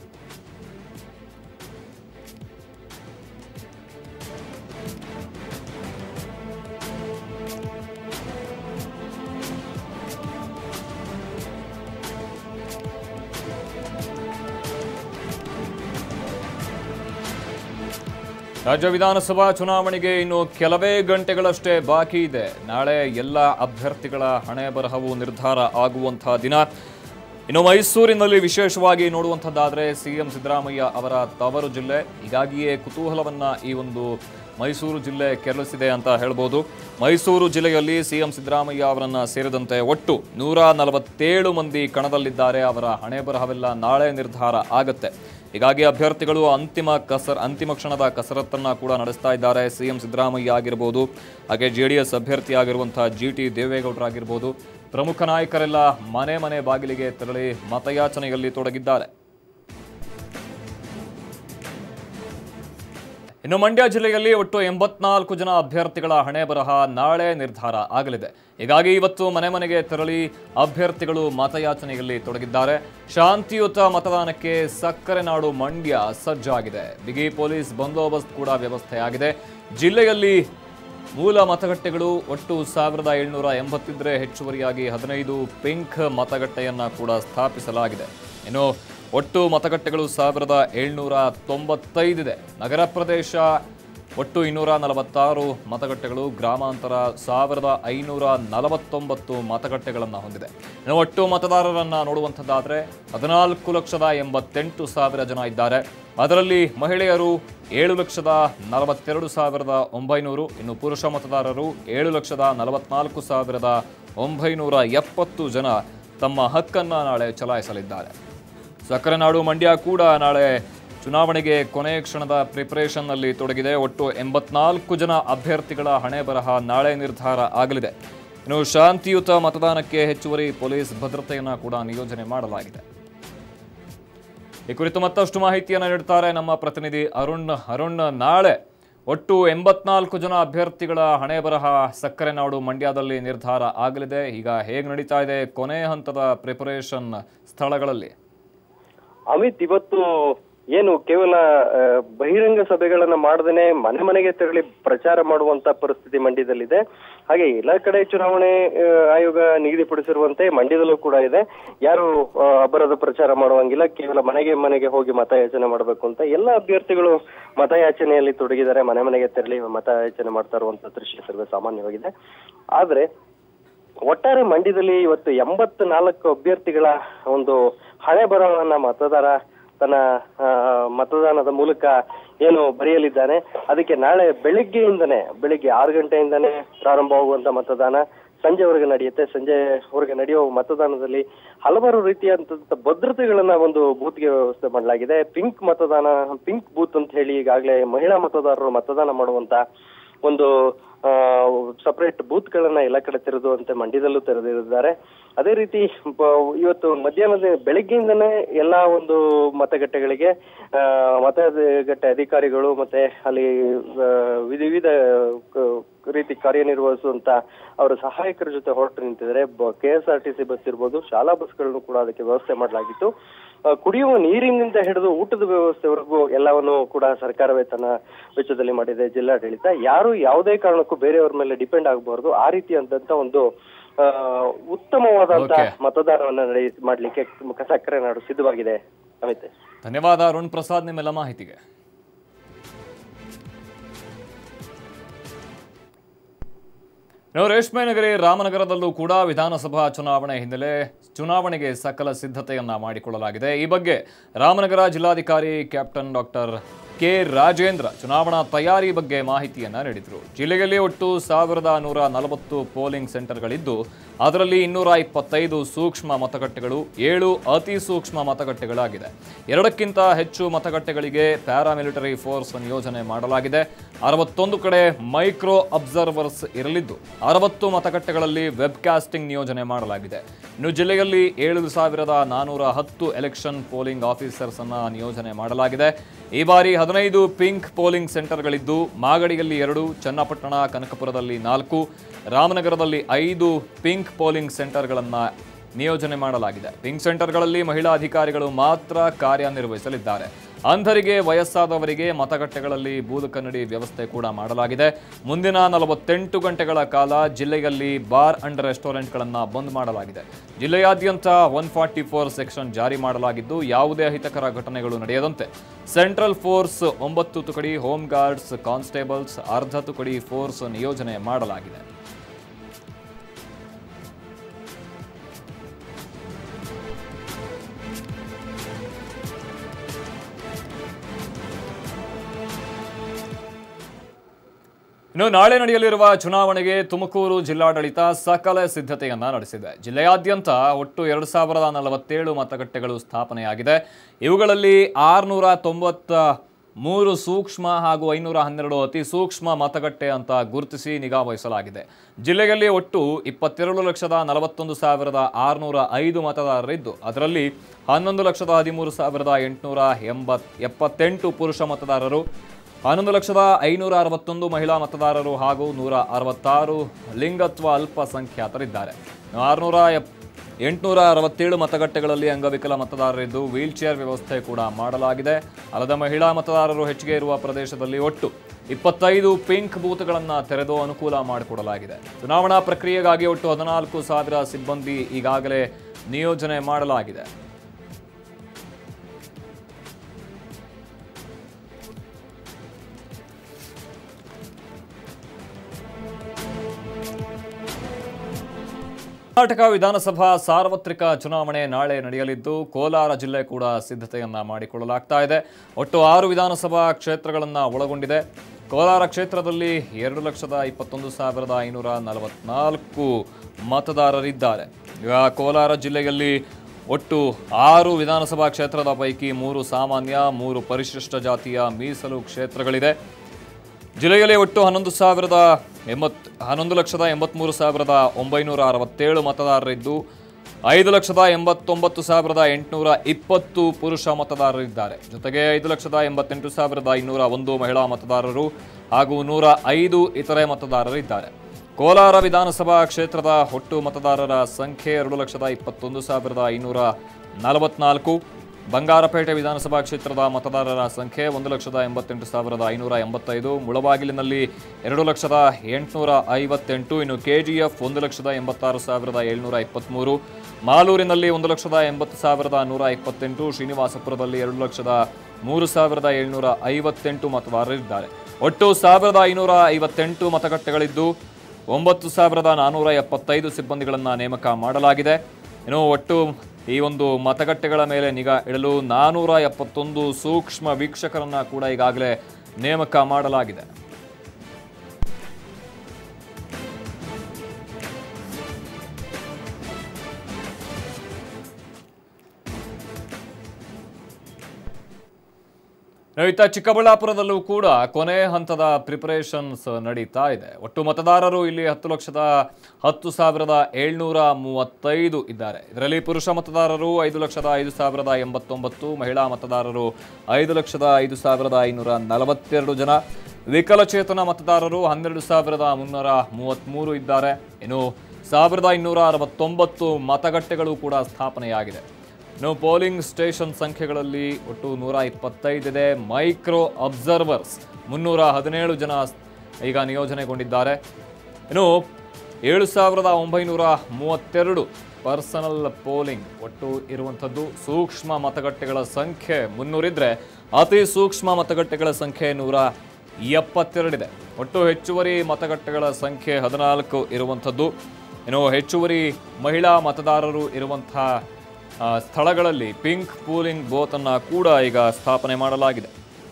ರಾಜ್ಯ ವಿಧಾನಸಭಾ ಚುನಾವಣೆಗೆ ಇನ್ನು ಕೆಲವೇ ಗಂಟೆಗಳಷ್ಟೇ ಬಾಕಿ ಇದೆ ನಾಳೆ ಎಲ್ಲ ಅಭ್ಯರ್ಥಿಗಳ ಹಣೆ ಬರಹವು ನಿರ್ಧಾರ ಆಗುವಂತಹ ದಿನ ಇನ್ನು ಮೈಸೂರಿನಲ್ಲಿ ವಿಶೇಷವಾಗಿ ನೋಡುವಂಥದ್ದಾದರೆ ಸಿಎಂ ಸಿದ್ದರಾಮಯ್ಯ ಅವರ ತವರು ಜಿಲ್ಲೆ ಹೀಗಾಗಿಯೇ ಕುತೂಹಲವನ್ನ ಈ ಒಂದು ಮೈಸೂರು ಜಿಲ್ಲೆ ಕೆರಳಿಸಿದೆ ಅಂತ ಹೇಳ್ಬೋದು ಮೈಸೂರು ಜಿಲ್ಲೆಯಲ್ಲಿ ಸಿಎಂ ಸಿದ್ದರಾಮಯ್ಯ ಅವರನ್ನ ಸೇರಿದಂತೆ ಒಟ್ಟು ನೂರ ನಲವತ್ತೇಳು ಮಂದಿ ಕಣದಲ್ಲಿದ್ದಾರೆ ಅವರ ಹಣೆ ಬರಹವೆಲ್ಲ ನಾಳೆ ನಿರ್ಧಾರ ಆಗತ್ತೆ ಹೀಗಾಗಿ ಅಭ್ಯರ್ಥಿಗಳು ಅಂತಿಮ ಕಸರ್ ಅಂತಿಮ ಕ್ಷಣದ ಕಸರತ್ತನ್ನ ಕೂಡ ನಡೆಸ್ತಾ ಇದ್ದಾರೆ ಸಿಎಂ ಸಿದ್ದರಾಮಯ್ಯ ಆಗಿರ್ಬೋದು ಹಾಗೆ ಜೆ ಡಿ ಎಸ್ ಅಭ್ಯರ್ಥಿ ಆಗಿರುವಂತಹ ಜಿ ಟಿ ದೇವೇಗೌಡರಾಗಿರ್ಬೋದು ಪ್ರಮುಖ ನಾಯಕರೆಲ್ಲ ಮನೆ ಮನೆ ಬಾಗಿಲಿಗೆ ತೆರಳಿ ಮತಯಾಚನೆಯಲ್ಲಿ ತೊಡಗಿದ್ದಾರೆ ಇನ್ನು ಮಂಡ್ಯ ಜಿಲ್ಲೆಯಲ್ಲಿ ಒಟ್ಟು ಎಂಬತ್ನಾಲ್ಕು ಜನ ಅಭ್ಯರ್ಥಿಗಳ ಹಣೆ ಬರಹ ನಾಳೆ ನಿರ್ಧಾರ ಆಗಲಿದೆ ಹೀಗಾಗಿ ಇವತ್ತು ಮನೆ ಮನೆಗೆ ತೆರಳಿ ಅಭ್ಯರ್ಥಿಗಳು ಮತಯಾಚನೆಯಲ್ಲಿ ತೊಡಗಿದ್ದಾರೆ ಶಾಂತಿಯುತ ಮತದಾನಕ್ಕೆ ಸಕ್ಕರೆ ನಾಡು ಮಂಡ್ಯ ಸಜ್ಜಾಗಿದೆ ಬಿಗಿ ಪೊಲೀಸ್ ಬಂದೋಬಸ್ತ್ ಕೂಡ ವ್ಯವಸ್ಥೆಯಾಗಿದೆ ಜಿಲ್ಲೆಯಲ್ಲಿ ಮೂಲ ಮತಗಟ್ಟೆಗಳು ಒಟ್ಟು ಸಾವಿರದ ಏಳ್ನೂರ ಎಂಬತ್ತಿದ್ರೆ ಹೆಚ್ಚುವರಿಯಾಗಿ ಹದಿನೈದು ಪಿಂಕ್ ಮತಗಟ್ಟೆಯನ್ನ ಕೂಡ ಸ್ಥಾಪಿಸಲಾಗಿದೆ ಇನ್ನು ಒಟ್ಟು ಮತಗಟ್ಟೆಗಳು ಸಾವಿರದ ಏಳ್ನೂರ ತೊಂಬತ್ತೈದಿದೆ ನಗರ ಪ್ರದೇಶ ಒಟ್ಟು ಇನ್ನೂರ ನಲವತ್ತಾರು ಮತಗಟ್ಟೆಗಳು ಗ್ರಾಮಾಂತರ ಸಾವಿರದ ಐನೂರ ನಲವತ್ತೊಂಬತ್ತು ಮತಗಟ್ಟೆಗಳನ್ನು ಹೊಂದಿದೆ ಇನ್ನು ಒಟ್ಟು ಮತದಾರರನ್ನ ನೋಡುವಂಥದ್ದಾದರೆ ಹದಿನಾಲ್ಕು ಲಕ್ಷದ ಎಂಬತ್ತೆಂಟು ಸಾವಿರ ಜನ ಇದ್ದಾರೆ ಅದರಲ್ಲಿ ಮಹಿಳೆಯರು ಏಳು ಲಕ್ಷದ ನಲವತ್ತೆರಡು ಸಾವಿರದ ಒಂಬೈನೂರು ಇನ್ನು ಪುರುಷ ಮತದಾರರು ಏಳು ಲಕ್ಷದ ನಲವತ್ನಾಲ್ಕು ಸಾವಿರದ ಒಂಬೈನೂರ ಎಪ್ಪತ್ತು ಜನ ತಮ್ಮ ಹಕ್ಕನ್ನು ನಾಳೆ ಚಲಾಯಿಸಲಿದ್ದಾರೆ ಸಕ್ಕರೆ ನಾಡು ಮಂಡ್ಯ ಕೂಡ ನಾಳೆ ಚುನಾವಣೆಗೆ ಕೊನೆಯ ಕ್ಷಣದ ಪ್ರಿಪರೇಷನ್ನಲ್ಲಿ ತೊಡಗಿದೆ ಒಟ್ಟು ಎಂಬತ್ನಾಲ್ಕು ಜನ ಅಭ್ಯರ್ಥಿಗಳ ಹಣೆ ಬರಹ ನಾಳೆ ನಿರ್ಧಾರ ಆಗಲಿದೆ ಇನ್ನು ಶಾಂತಿಯುತ ಮತದಾನಕ್ಕೆ ಹೆಚ್ಚುವರಿ ಪೊಲೀಸ್ ಭದ್ರತೆಯನ್ನು ಕೂಡ ನಿಯೋಜನೆ ಮಾಡಲಾಗಿದೆ ಈ ಕುರಿತು ಮತ್ತಷ್ಟು ಮಾಹಿತಿಯನ್ನು ನೀಡುತ್ತಾರೆ ನಮ್ಮ ಪ್ರತಿನಿಧಿ ಅರುಣ್ ಅರುಣ್ ನಾಳೆ ಒಟ್ಟು ಎಂಬತ್ನಾಲ್ಕು ಜನ ಅಭ್ಯರ್ಥಿಗಳ ಹಣೆ ಬರಹ ಸಕ್ಕರೆ ನಾಡು ಮಂಡ್ಯದಲ್ಲಿ ನಿರ್ಧಾರ ಆಗಲಿದೆ ಈಗ ಹೇಗೆ ನಡೀತಾ ಇದೆ ಕೊನೆ ಹಂತದ ಪ್ರಿಪರೇಷನ್ ಸ್ಥಳಗಳಲ್ಲಿ ಅಮಿತ್ ಇವತ್ತು ಏನು ಕೇವಲ ಆ, ಬಹಿರಂಗ ಸಭೆಗಳನ್ನ ಮಾಡದೇನೆ ಮನೆ ಮನೆಗೆ ತೆರಳಿ ಪ್ರಚಾರ ಮಾಡುವಂತ ಪರಿಸ್ಥಿತಿ ಮಂಡ್ಯದಲ್ಲಿದೆ ಹಾಗೆ ಎಲ್ಲ ಕಡೆ ಚುನಾವಣೆ ಆ, ಆಯೋಗ ನಿಗದಿಪಡಿಸಿರುವಂತೆ ಮಂಡ್ಯದಲ್ಲೂ ಕೂಡ ಇದೆ ಯಾರು ಆ, ಅಬ್ಬರದ ಪ್ರಚಾರ ಮಾಡುವಂಗಿಲ್ಲ ಕೇವಲ ಮನೆಗೆ ಮನೆಗೆ ಹೋಗಿ ಮತಯಾಚನೆ ಮಾಡಬೇಕು ಅಂತ ಎಲ್ಲ ಅಭ್ಯರ್ಥಿಗಳು ಮತಯಾಚನೆಯಲ್ಲಿ ತೊಡಗಿದ್ದಾರೆ ಮನೆ ಮನೆಗೆ ತೆರಳಿ ಮತಯಾಚನೆ ಮಾಡ್ತಾ ಇರುವಂತ ದೃಶ್ಯ ಸರ್ವೇ ಸಾಮಾನ್ಯವಾಗಿದೆ ಆದ್ರೆ ಒಟ್ಟಾರೆ ಮಂಡ್ಯದಲ್ಲಿ ಇವತ್ತು ಎಂಬತ್ ನಾಲ್ಕು ಅಭ್ಯರ್ಥಿಗಳ ಒಂದು ಹಣೆ ಬರಹವನ್ನ ಮತದಾರ ತನ್ನ ಆ, ಮತದಾನದ ಮೂಲಕ ಏನು ಬರೆಯಲಿದ್ದಾನೆ ಅದಕ್ಕೆ ನಾಳೆ ಬೆಳಿಗ್ಗೆಯಿಂದನೇ ಬೆಳಿಗ್ಗೆ ಆರು ಗಂಟೆಯಿಂದನೇ ಪ್ರಾರಂಭವಾಗುವಂತ ಮತದಾನ ಸಂಜೆವರೆಗೆ ನಡೆಯುತ್ತೆ ಸಂಜೆವರೆಗೆ ನಡೆಯುವ ಮತದಾನದಲ್ಲಿ ಹಲವಾರು ರೀತಿಯಾದಂತ ಭದ್ರತೆಗಳನ್ನ ಒಂದು ಬೂತ್ಗೆ ವ್ಯವಸ್ಥೆ ಮಾಡಲಾಗಿದೆ ಪಿಂಕ್ ಮತದಾನ ಪಿಂಕ್ ಬೂತ್ ಅಂತ ಹೇಳಿ ಈಗಾಗಲೇ ಮಹಿಳಾ ಮತದಾರರು ಮತದಾನ ಮಾಡುವಂತ ಒಂದು ಸಪರೇಟ್ ಬೂತ್ ಗಳನ್ನ ಎಲ್ಲ ಕಡೆ ತೆರೆದುವಂತೆ ಮಂಡ್ಯದಲ್ಲೂ ತೆರೆದಿದ್ದಾರೆ ಅದೇ ರೀತಿ ಬ- ಇವತ್ತು ಮಧ್ಯಾಹ್ನದ ಬೆಳಗ್ಗೆಯಿಂದನೇ ಎಲ್ಲಾ ಒಂದು ಮತಗಟ್ಟೆಗಳಿಗೆ ಆ, ಮತಗಟ್ಟೆ ಅಧಿಕಾರಿಗಳು ಮತ್ತೆ ಅಲ್ಲಿ ಆ, ವಿಧ ವಿವಿಧ ಕ- ರೀತಿ ಕಾರ್ಯನಿರ್ವಹಿಸುವಂತ ಅವರ ಸಹಾಯಕರ ಜೊತೆ ಹೊರಟು ನಿಂತಿದ್ದಾರೆ K S R T C bus ಇರ್ಬೋದು ಶಾಲಾ ಬಸ್ಗಳನ್ನು ಕೂಡ ಅದಕ್ಕೆ ವ್ಯವಸ್ಥೆ ಮಾಡಲಾಗಿತ್ತು ಆ, ಕುಡಿಯುವ ನೀರಿನಿಂದ ಹಿಡಿದು ಊಟದ ವ್ಯವಸ್ಥೆವರೆಗೂ ಎಲ್ಲವನ್ನು ಕೂಡ ಸರ್ಕಾರವೇ ತನ್ನ ವೆಚ್ಚದಲ್ಲಿ ಮಾಡಿದೆ ಜಿಲ್ಲಾಡಳಿತ ಯಾರು ಯಾವುದೇ ಕಾರಣಕ್ಕೂ ಬೇರೆಯವ್ರ ಮೇಲೆ ಡಿಪೆಂಡ್ ಆಗಬಾರ್ದು ಆ ರೀತಿಯಾದಂತ ಒಂದು ಆ, ಉತ್ತಮವಾದಂತ Okay. ಮತದಾನವನ್ನ ನಡೆಯ ಮಾಡ್ಲಿಕ್ಕೆ ಸಕ್ಕರೆ ನಾಡು ಸಿದ್ಧವಾಗಿದೆ ಅಮಿತ್ ಧನ್ಯವಾದ ಅರುಣ್ ಪ್ರಸಾದ್ ನಿಮ್ಮೆಲ್ಲ ಮಾಹಿತಿಗೆ ಇನ್ನು ರೇಷ್ಮೆ ನಗರಿ ರಾಮನಗರದಲ್ಲೂ ಕೂಡ ವಿಧಾನಸಭಾ ಚುನಾವಣೆ ಹಿನ್ನೆಲೆ ಚುನಾವಣೆಗೆ ಸಕಲ ಸಿದ್ಧತೆಯನ್ನ ಮಾಡಿಕೊಳ್ಳಲಾಗಿದೆ ಈ ಬಗ್ಗೆ ರಾಮನಗರ ಜಿಲ್ಲಾಧಿಕಾರಿ ಕ್ಯಾಪ್ಟನ್ ಡಾಕ್ಟರ್ ಕೆ ರಾಜೇಂದ್ರ ಚುನಾವಣಾ ತಯಾರಿ ಬಗ್ಗೆ ಮಾಹಿತಿಯನ್ನ ನೀಡಿದರು ಜಿಲ್ಲೆಯಲ್ಲಿ ಒಟ್ಟು ಸಾವಿರದ ನೂರ ನಲವತ್ತು ಪೋಲಿಂಗ್ ಸೆಂಟರ್ಗಳಿದ್ದು ಅದರಲ್ಲಿ ಇನ್ನೂರ ಇಪ್ಪತ್ತೈದು ಸೂಕ್ಷ್ಮ ಮತಗಟ್ಟೆಗಳು ಏಳು ಅತಿ ಸೂಕ್ಷ್ಮ ಮತಗಟ್ಟೆಗಳಾಗಿದೆ ಎರಡಕ್ಕಿಂತ ಹೆಚ್ಚು ಮತಗಟ್ಟೆಗಳಿಗೆ ಪ್ಯಾರಾಮಿಲಿಟರಿ ಫೋರ್ಸ್ ನಿಯೋಜನೆ ಮಾಡಲಾಗಿದೆ ಅರವತ್ತೊಂದು ಕಡೆ ಮೈಕ್ರೋ ಅಬ್ಸರ್ವರ್ಸ್ ಇರಲಿದ್ದು ಅರವತ್ತು ಮತಗಟ್ಟೆಗಳಲ್ಲಿ ವೆಬ್ಕಾಸ್ಟಿಂಗ್ ನಿಯೋಜನೆ ಮಾಡಲಾಗಿದೆ ಇನ್ನು ಜಿಲ್ಲೆಯಲ್ಲಿ ಏಳು ಸಾವಿರದ ನಾನೂರ ಹತ್ತು ಎಲೆಕ್ಷನ್ ಪೋಲಿಂಗ್ ಆಫೀಸರ್ಸ್ ಅನ್ನ ನಿಯೋಜನೆ ಮಾಡಲಾಗಿದೆ ಈ ಬಾರಿ ಹದಿನೈದು ಪಿಂಕ್ ಪೋಲಿಂಗ್ ಸೆಂಟರ್ಗಳಿದ್ದು ಮಾಗಡಿಯಲ್ಲಿ ಎರಡು ಚನ್ನಪಟ್ಟಣ ಕನಕಪುರದಲ್ಲಿ ನಾಲ್ಕು ರಾಮನಗರದಲ್ಲಿ ಐದು ಪಿಂಕ್ ಪೋಲಿಂಗ್ ಸೆಂಟರ್ಗಳನ್ನು ನಿಯೋಜನೆ ಮಾಡಲಾಗಿದೆ ಪಿಂಕ್ ಸೆಂಟರ್ಗಳಲ್ಲಿ ಮಹಿಳಾ ಅಧಿಕಾರಿಗಳು ಮಾತ್ರ ಕಾರ್ಯನಿರ್ವಹಿಸಲಿದ್ದಾರೆ ಅಂಧರಿಗೆ ವಯಸ್ಸಾದವರಿಗೆ ಮತಗಟ್ಟೆಗಳಲ್ಲಿ ಬೂದು ಕನ್ನಡಿ ವ್ಯವಸ್ಥೆ ಕೂಡ ಮಾಡಲಾಗಿದೆ ಮುಂದಿನ ನಲವತ್ತೆಂಟು ಗಂಟೆಗಳ ಕಾಲ ಜಿಲ್ಲೆಯಲ್ಲಿ ಬಾರ್ ಅಂಡ್ ರೆಸ್ಟೋರೆಂಟ್ಗಳನ್ನು ಬಂದ್ ಮಾಡಲಾಗಿದೆ ಜಿಲ್ಲೆಯಾದ್ಯಂತ ಒನ್ ಫಾರ್ಟಿ ಫೋರ್ ಸೆಕ್ಷನ್ ಜಾರಿ ಮಾಡಲಾಗಿದ್ದು ಯಾವುದೇ ಅಹಿತಕರ ಘಟನೆಗಳು ನಡೆಯದಂತೆ ಸೆಂಟ್ರಲ್ ಫೋರ್ಸ್ ಒಂಬತ್ತು ತುಕಡಿ ಹೋಮ್ ಗಾರ್ಡ್ಸ್ ಕಾನ್ಸ್ಟೇಬಲ್ಸ್ ಅರ್ಧ ತುಕಡಿ ಫೋರ್ಸ್ ನಿಯೋಜನೆ ಮಾಡಲಾಗಿದೆ ಇನ್ನು ನಾಳೆ ನಡೆಯಲಿರುವ ಚುನಾವಣೆಗೆ ತುಮಕೂರು ಜಿಲ್ಲಾಡಳಿತ ಸಕಲ ಸಿದ್ಧತೆಯನ್ನ ನಡೆಸಿದೆ ಜಿಲ್ಲೆಯಾದ್ಯಂತ ಒಟ್ಟು ಎರಡು ಸಾವಿರದ ನಲವತ್ತೇಳು ಮತಗಟ್ಟೆಗಳು ಸ್ಥಾಪನೆಯಾಗಿದೆ ಇವುಗಳಲ್ಲಿ ಆರುನೂರ ತೊಂಬತ್ತ ಮೂರು ಸೂಕ್ಷ್ಮ ಹಾಗೂ ಐನೂರ ಹನ್ನೆರಡು ಅತಿ ಸೂಕ್ಷ್ಮ ಮತಗಟ್ಟೆ ಅಂತ ಗುರುತಿಸಿ ನಿಗಾ ವಹಿಸಲಾಗಿದೆ ಜಿಲ್ಲೆಯಲ್ಲಿ ಒಟ್ಟು ಇಪ್ಪತ್ತೆರಡು ಲಕ್ಷದ ನಲವತ್ತೊಂದು ಸಾವಿರದ ಆರುನೂರ ಐದು ಮತದಾರರಿದ್ದು ಅದರಲ್ಲಿ ಹನ್ನೊಂದು ಲಕ್ಷದ ಹದಿಮೂರು ಸಾವಿರದ ಎಂಟುನೂರ ಎಂಬತ್ ಎಪ್ಪತ್ತೆಂಟು ಪುರುಷ ಮತದಾರರು ಹನ್ನೊಂದು ಲಕ್ಷದ ಐನೂರ ಅರವತ್ತೊಂದು ಮಹಿಳಾ ಮತದಾರರು ಹಾಗೂ ನೂರ ಅರವತ್ತಾರು ಲಿಂಗತ್ವ ಅಲ್ಪಸಂಖ್ಯಾತರಿದ್ದಾರೆ ಆರುನೂರ ಎಪ್ ಎಂಟುನೂರ ಅರವತ್ತೇಳು ಮತಗಟ್ಟೆಗಳಲ್ಲಿ ಅಂಗವಿಕಲ ಮತದಾರರಿದ್ದು ವೀಲ್ ಚೇರ್ ವ್ಯವಸ್ಥೆ ಕೂಡ ಮಾಡಲಾಗಿದೆ ಅಲ್ಲದೆ ಮಹಿಳಾ ಮತದಾರರು ಹೆಚ್ಚಿಗೆ ಇರುವ ಪ್ರದೇಶದಲ್ಲಿ ಒಟ್ಟು ಇಪ್ಪತ್ತೈದು ಪಿಂಕ್ ಬೂತ್ಗಳನ್ನು ತೆರೆದು ಅನುಕೂಲ ಮಾಡಿಕೊಡಲಾಗಿದೆ ಚುನಾವಣಾ ಪ್ರಕ್ರಿಯೆಗಾಗಿ ಒಟ್ಟು ಹದಿನಾಲ್ಕು ಸಾವಿರ ಸಿಬ್ಬಂದಿ ಈಗಾಗಲೇ ನಿಯೋಜನೆ ಮಾಡಲಾಗಿದೆ ಕರ್ನಾಟಕ ವಿಧಾನಸಭಾ ಸಾರ್ವತ್ರಿಕ ಚುನಾವಣೆ ನಾಳೆ ನಡೆಯಲಿದ್ದು ಕೋಲಾರ ಜಿಲ್ಲೆ ಕೂಡ ಸಿದ್ಧತೆಯನ್ನ ಮಾಡಿಕೊಳ್ಳಲಾಗ್ತಾ ಇದೆ ಒಟ್ಟು ಆರು ವಿಧಾನಸಭಾ ಕ್ಷೇತ್ರಗಳನ್ನ ಒಳಗೊಂಡಿದೆ ಕೋಲಾರ ಕ್ಷೇತ್ರದಲ್ಲಿ ಎರಡು ಲಕ್ಷದ ಇಪ್ಪತ್ತೊಂದು ಸಾವಿರದ ಐನೂರ ನಲವತ್ನಾಲ್ಕು ಮತದಾರರಿದ್ದಾರೆ ಈಗ ಕೋಲಾರ ಜಿಲ್ಲೆಯಲ್ಲಿ ಒಟ್ಟು ಆರು ವಿಧಾನಸಭಾ ಕ್ಷೇತ್ರದ ಪೈಕಿ ಮೂರು ಸಾಮಾನ್ಯ ಮೂರು ಪರಿಶಿಷ್ಟ ಜಾತಿಯ ಮೀಸಲು ಕ್ಷೇತ್ರಗಳಿದೆ ಜಿಲ್ಲೆಯಲ್ಲಿ ಒಟ್ಟು ಹನ್ನೊಂದು ಸಾವಿರದ ಎಂಬತ್ ಹನ್ನೊಂದು ಲಕ್ಷದ ಎಂಬತ್ಮೂರು ಸಾವಿರದ ಒಂಬೈನೂರ ಅರವತ್ತೇಳು ಮತದಾರರಿದ್ದು ಐದು ಲಕ್ಷದ ಎಂಬತ್ತೊಂಬತ್ತು ಸಾವಿರದ ಎಂಟುನೂರ ಇಪ್ಪತ್ತು ಪುರುಷ ಮತದಾರರಿದ್ದಾರೆ ಜೊತೆಗೆ ಐದು ಲಕ್ಷದ ಎಂಬತ್ತೆಂಟು ಸಾವಿರದ ಇನ್ನೂರ ಒಂದು ಮಹಿಳಾ ಮತದಾರರು ಹಾಗೂ ನೂರ ಐದು ಇತರೆ ಮತದಾರರಿದ್ದಾರೆ ಕೋಲಾರ ವಿಧಾನಸಭಾ ಕ್ಷೇತ್ರದ ಒಟ್ಟು ಮತದಾರರ ಸಂಖ್ಯೆ ಎರಡು ಲಕ್ಷದ ಇಪ್ಪತ್ತೊಂದು ಸಾವಿರದ ಐನೂರ ನಲವತ್ನಾಲ್ಕು ಬಂಗಾರಪೇಟೆ ವಿಧಾನಸಭಾ ಕ್ಷೇತ್ರದ ಮತದಾರರ ಸಂಖ್ಯೆ ಒಂದು ಲಕ್ಷದ ಎಂಬತ್ತೆಂಟು ಸಾವಿರದ ಐನೂರ ಎಂಬತ್ತೈದು ಮುಳಬಾಗಿಲಿನಲ್ಲಿ ಎರಡು ಲಕ್ಷದ ಎಂಟುನೂರ ಐವತ್ತೆಂಟು ಇನ್ನು ಕೆಜಿಎಫ್ ಒಂದು ಲಕ್ಷದ ಎಂಬತ್ತಾರು ಸಾವಿರದ ಏಳ್ನೂರ ಇಪ್ಪತ್ತ್ಮೂರು ಮಾಲೂರಿನಲ್ಲಿ ಒಂದು ಲಕ್ಷದ ಎಂಬತ್ತು ಸಾವಿರದ ನೂರ ಇಪ್ಪತ್ತೆಂಟು ಶ್ರೀನಿವಾಸಪುರದಲ್ಲಿ ಎರಡು ಲಕ್ಷದ ಮೂರು ಸಾವಿರದ ಏಳ್ನೂರ ಐವತ್ತೆಂಟು ಮತದಾರರಿದ್ದಾರೆ ಒಟ್ಟು ಸಾವಿರದ ಐನೂರ ಐವತ್ತೆಂಟು ಮತಗಟ್ಟೆಗಳಿದ್ದು ಒಂಬತ್ತು ಸಾವಿರದ ನಾನ್ನೂರ ಎಪ್ಪತ್ತೈದು ಸಿಬ್ಬಂದಿಗಳನ್ನು ನೇಮಕ ಮಾಡಲಾಗಿದೆ ಇನ್ನು ಒಟ್ಟು ಈ ಒಂದು ಮತಗಟ್ಟೆಗಳ ಮೇಲೆ ನಿಗಾ ಇಡಲು ನಾನೂರ ಎಪ್ಪತ್ತೊಂದು ಸೂಕ್ಷ್ಮ ವೀಕ್ಷಕರನ್ನ ಕೂಡ ಈಗಾಗಲೇ ನೇಮಕ ಮಾಡಲಾಗಿದೆ ಇತ್ತ ಚಿಕ್ಕಬಳ್ಳಾಪುರದಲ್ಲೂ ಕೂಡ ಕೊನೆ ಹಂತದ ಪ್ರಿಪರೇಷನ್ಸ್ ನಡೀತಾ ಇದೆ ಒಟ್ಟು ಮತದಾರರು ಇಲ್ಲಿ ಹತ್ತು ಲಕ್ಷದ ಹತ್ತು ಸಾವಿರದ ಏಳ್ನೂರ ಮೂವತ್ತೈದು ಇದ್ದಾರೆ ಇದರಲ್ಲಿ ಪುರುಷ ಮತದಾರರು ಐದು ಲಕ್ಷದ ಐದು ಸಾವಿರದ ಎಂಬತ್ತೊಂಬತ್ತು ಮಹಿಳಾ ಮತದಾರರು ಐದು ಲಕ್ಷದ ಐದು ಸಾವಿರದ ಐನೂರ ನಲವತ್ತೆರಡು ಜನ ವಿಕಲಚೇತನ ಮತದಾರರು ಹನ್ನೆರಡು ಸಾವಿರದ ಮುನ್ನೂರ ಮೂವತ್ತ್ಮೂರು ಇದ್ದಾರೆ ಇನ್ನು ಸಾವಿರದ ಇನ್ನೂರ ಅರವತ್ತೊಂಬತ್ತು ಮತಗಟ್ಟೆಗಳು ಕೂಡ ಸ್ಥಾಪನೆಯಾಗಿದೆ ಇನ್ನು ಪೋಲಿಂಗ್ ಸ್ಟೇಷನ್ ಸಂಖ್ಯೆಗಳಲ್ಲಿ ಒಟ್ಟು ನೂರ ಇಪ್ಪತ್ತೈದಿದೆ ಮೈಕ್ರೋ ಅಬ್ಸರ್ವರ್ಸ್ ಮುನ್ನೂರ ಹದಿನೇಳು ಜನ ಈಗ ನಿಯೋಜನೆಗೊಂಡಿದ್ದಾರೆ ಇನ್ನು ಏಳು ಸಾವಿರದ ಒಂಬೈನೂರ ಮೂವತ್ತೆರಡು ಪರ್ಸನಲ್ ಪೋಲಿಂಗ್ ಒಟ್ಟು ಇರುವಂಥದ್ದು ಸೂಕ್ಷ್ಮ ಮತಗಟ್ಟೆಗಳ ಸಂಖ್ಯೆ ಮುನ್ನೂರಿದ್ರೆ ಅತಿ ಸೂಕ್ಷ್ಮ ಮತಗಟ್ಟೆಗಳ ಸಂಖ್ಯೆ ನೂರ ಎಪ್ಪತ್ತೆರಡಿದೆ ಒಟ್ಟು ಹೆಚ್ಚುವರಿ ಮತಗಟ್ಟೆಗಳ ಸಂಖ್ಯೆ ಹದಿನಾಲ್ಕು ಇರುವಂಥದ್ದು ಇನ್ನು ಹೆಚ್ಚುವರಿ ಮಹಿಳಾ ಮತದಾರರು ಇರುವಂತಹ ಆ, ಸ್ಥಳಗಳಲ್ಲಿ ಪಿಂಕ್ ಪೂಲಿಂಗ್ ಬೋತ್ ಅನ್ನ ಕೂಡ ಈಗ ಸ್ಥಾಪನೆ ಮಾಡಲಾಗಿದೆ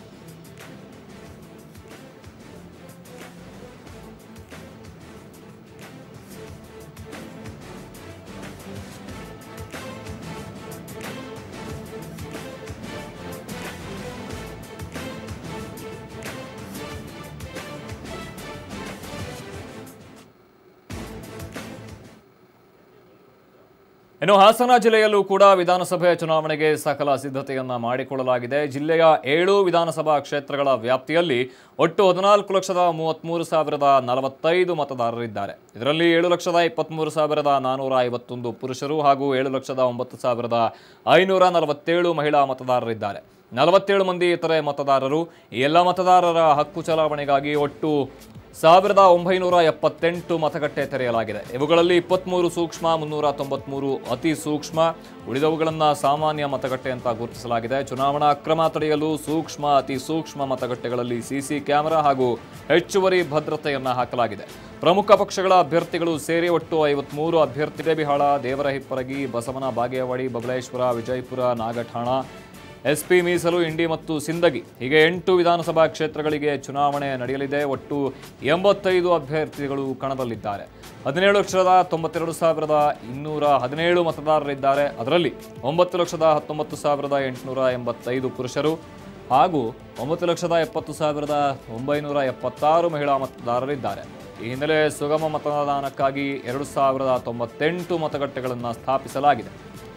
ಇನ್ನು ಹಾಸನ ಜಿಲ್ಲೆಯಲ್ಲೂ ಕೂಡ ವಿಧಾನಸಭೆ ಚುನಾವಣೆಗೆ ಸಕಲ ಸಿದ್ಧತೆಯನ್ನ ಮಾಡಿಕೊಳ್ಳಲಾಗಿದೆ ಜಿಲ್ಲೆಯ ಏಳು ವಿಧಾನಸಭಾ ಕ್ಷೇತ್ರಗಳ ವ್ಯಾಪ್ತಿಯಲ್ಲಿ ಒಟ್ಟು ಹದಿನಾಲ್ಕು ಲಕ್ಷದ ಮೂವತ್ತ್ಮೂರು ಸಾವಿರದ ನಲವತ್ತೈದು ಮತದಾರರಿದ್ದಾರೆ ಇದರಲ್ಲಿ ಏಳು ಲಕ್ಷದ ಇಪ್ಪತ್ತ್ಮೂರು ಸಾವಿರದ ನಾನ್ನೂರ ಐವತ್ತೊಂದು ಪುರುಷರು ಹಾಗೂ ಏಳು ಲಕ್ಷದ ಒಂಬತ್ತು ಸಾವಿರದ ಐನೂರ ನಲವತ್ತೇಳು ಮಹಿಳಾ ಮತದಾರರಿದ್ದಾರೆ ನಲವತ್ತೇಳು ಮಂದಿ ಇತರೆ ಮತದಾರರು ಈ ಎಲ್ಲ ಮತದಾರರ ಹಕ್ಕು ಚಲಾವಣೆಗಾಗಿ ಒಟ್ಟು ಸಾವಿರದ ಒಂಬೈನೂರ ಎಪ್ಪತ್ತೆಂಟು ಮತಗಟ್ಟೆ ತೆರೆಯಲಾಗಿದೆ ಇವುಗಳಲ್ಲಿ ಇಪ್ಪತ್ತ್ಮೂರು ಸೂಕ್ಷ್ಮ ಮುನ್ನೂರ ತೊಂಬತ್ಮೂರು ಅತಿ ಸೂಕ್ಷ್ಮ ಉಳಿದವುಗಳನ್ನು ಸಾಮಾನ್ಯ ಮತಗಟ್ಟೆ ಅಂತ ಗುರುತಿಸಲಾಗಿದೆ ಚುನಾವಣಾ ಅಕ್ರಮ ತಡೆಯಲು ಸೂಕ್ಷ್ಮ ಅತಿ ಸೂಕ್ಷ್ಮ ಮತಗಟ್ಟೆಗಳಲ್ಲಿ ಸಿಸಿ ಕ್ಯಾಮೆರಾ ಹಾಗೂ ಹೆಚ್ಚುವರಿ ಭದ್ರತೆಯನ್ನ ಹಾಕಲಾಗಿದೆ ಪ್ರಮುಖ ಪಕ್ಷಗಳ ಅಭ್ಯರ್ಥಿಗಳು ಸೇರಿ ಒಟ್ಟು ಐವತ್ಮೂರು ಅಭ್ಯರ್ಥಿ ಬಿಹಾಳ ದೇವರಹಿಪ್ಪರಗಿ ಬಸವನ ಬಾಗೇವಾಡಿ ಬಬಲೇಶ್ವರ ವಿಜಯಪುರ ನಾಗಠಾಣ ಎಸ್ಪಿ ಮೀಸಲು ಇಂಡಿ ಮತ್ತು ಸಿಂದಗಿ ಹೀಗೆ ಎಂಟು ವಿಧಾನಸಭಾ ಕ್ಷೇತ್ರಗಳಿಗೆ ಚುನಾವಣೆ ನಡೆಯಲಿದೆ ಒಟ್ಟು ಎಂಬತ್ತೈದು ಅಭ್ಯರ್ಥಿಗಳು ಕಣದಲ್ಲಿದ್ದಾರೆ ಹದಿನೇಳು ಲಕ್ಷದ ತೊಂಬತ್ತೆರಡು ಸಾವಿರದ ಇನ್ನೂರ ಹದಿನೇಳು ಮತದಾರರಿದ್ದಾರೆ ಅದರಲ್ಲಿ ಒಂಬತ್ತು ಲಕ್ಷದ ಹತ್ತೊಂಬತ್ತು ಸಾವಿರದ ಎಂಟುನೂರ ಎಂಬತ್ತೈದು ಪುರುಷರು ಹಾಗೂ ಒಂಬತ್ತು ಲಕ್ಷದ ಎಪ್ಪತ್ತು ಸಾವಿರದ ಒಂಬೈನೂರ ಎಪ್ಪತ್ತಾರು ಮಹಿಳಾ ಮತದಾರರಿದ್ದಾರೆ ಈ ಹಿನ್ನೆಲೆ ಸುಗಮ ಮತದಾನಕ್ಕಾಗಿ ಎರಡು ಸಾವಿರದ ತೊಂಬತ್ತೆಂಟು ಮತಗಟ್ಟೆಗಳನ್ನು ಸ್ಥಾಪಿಸಲಾಗಿದೆ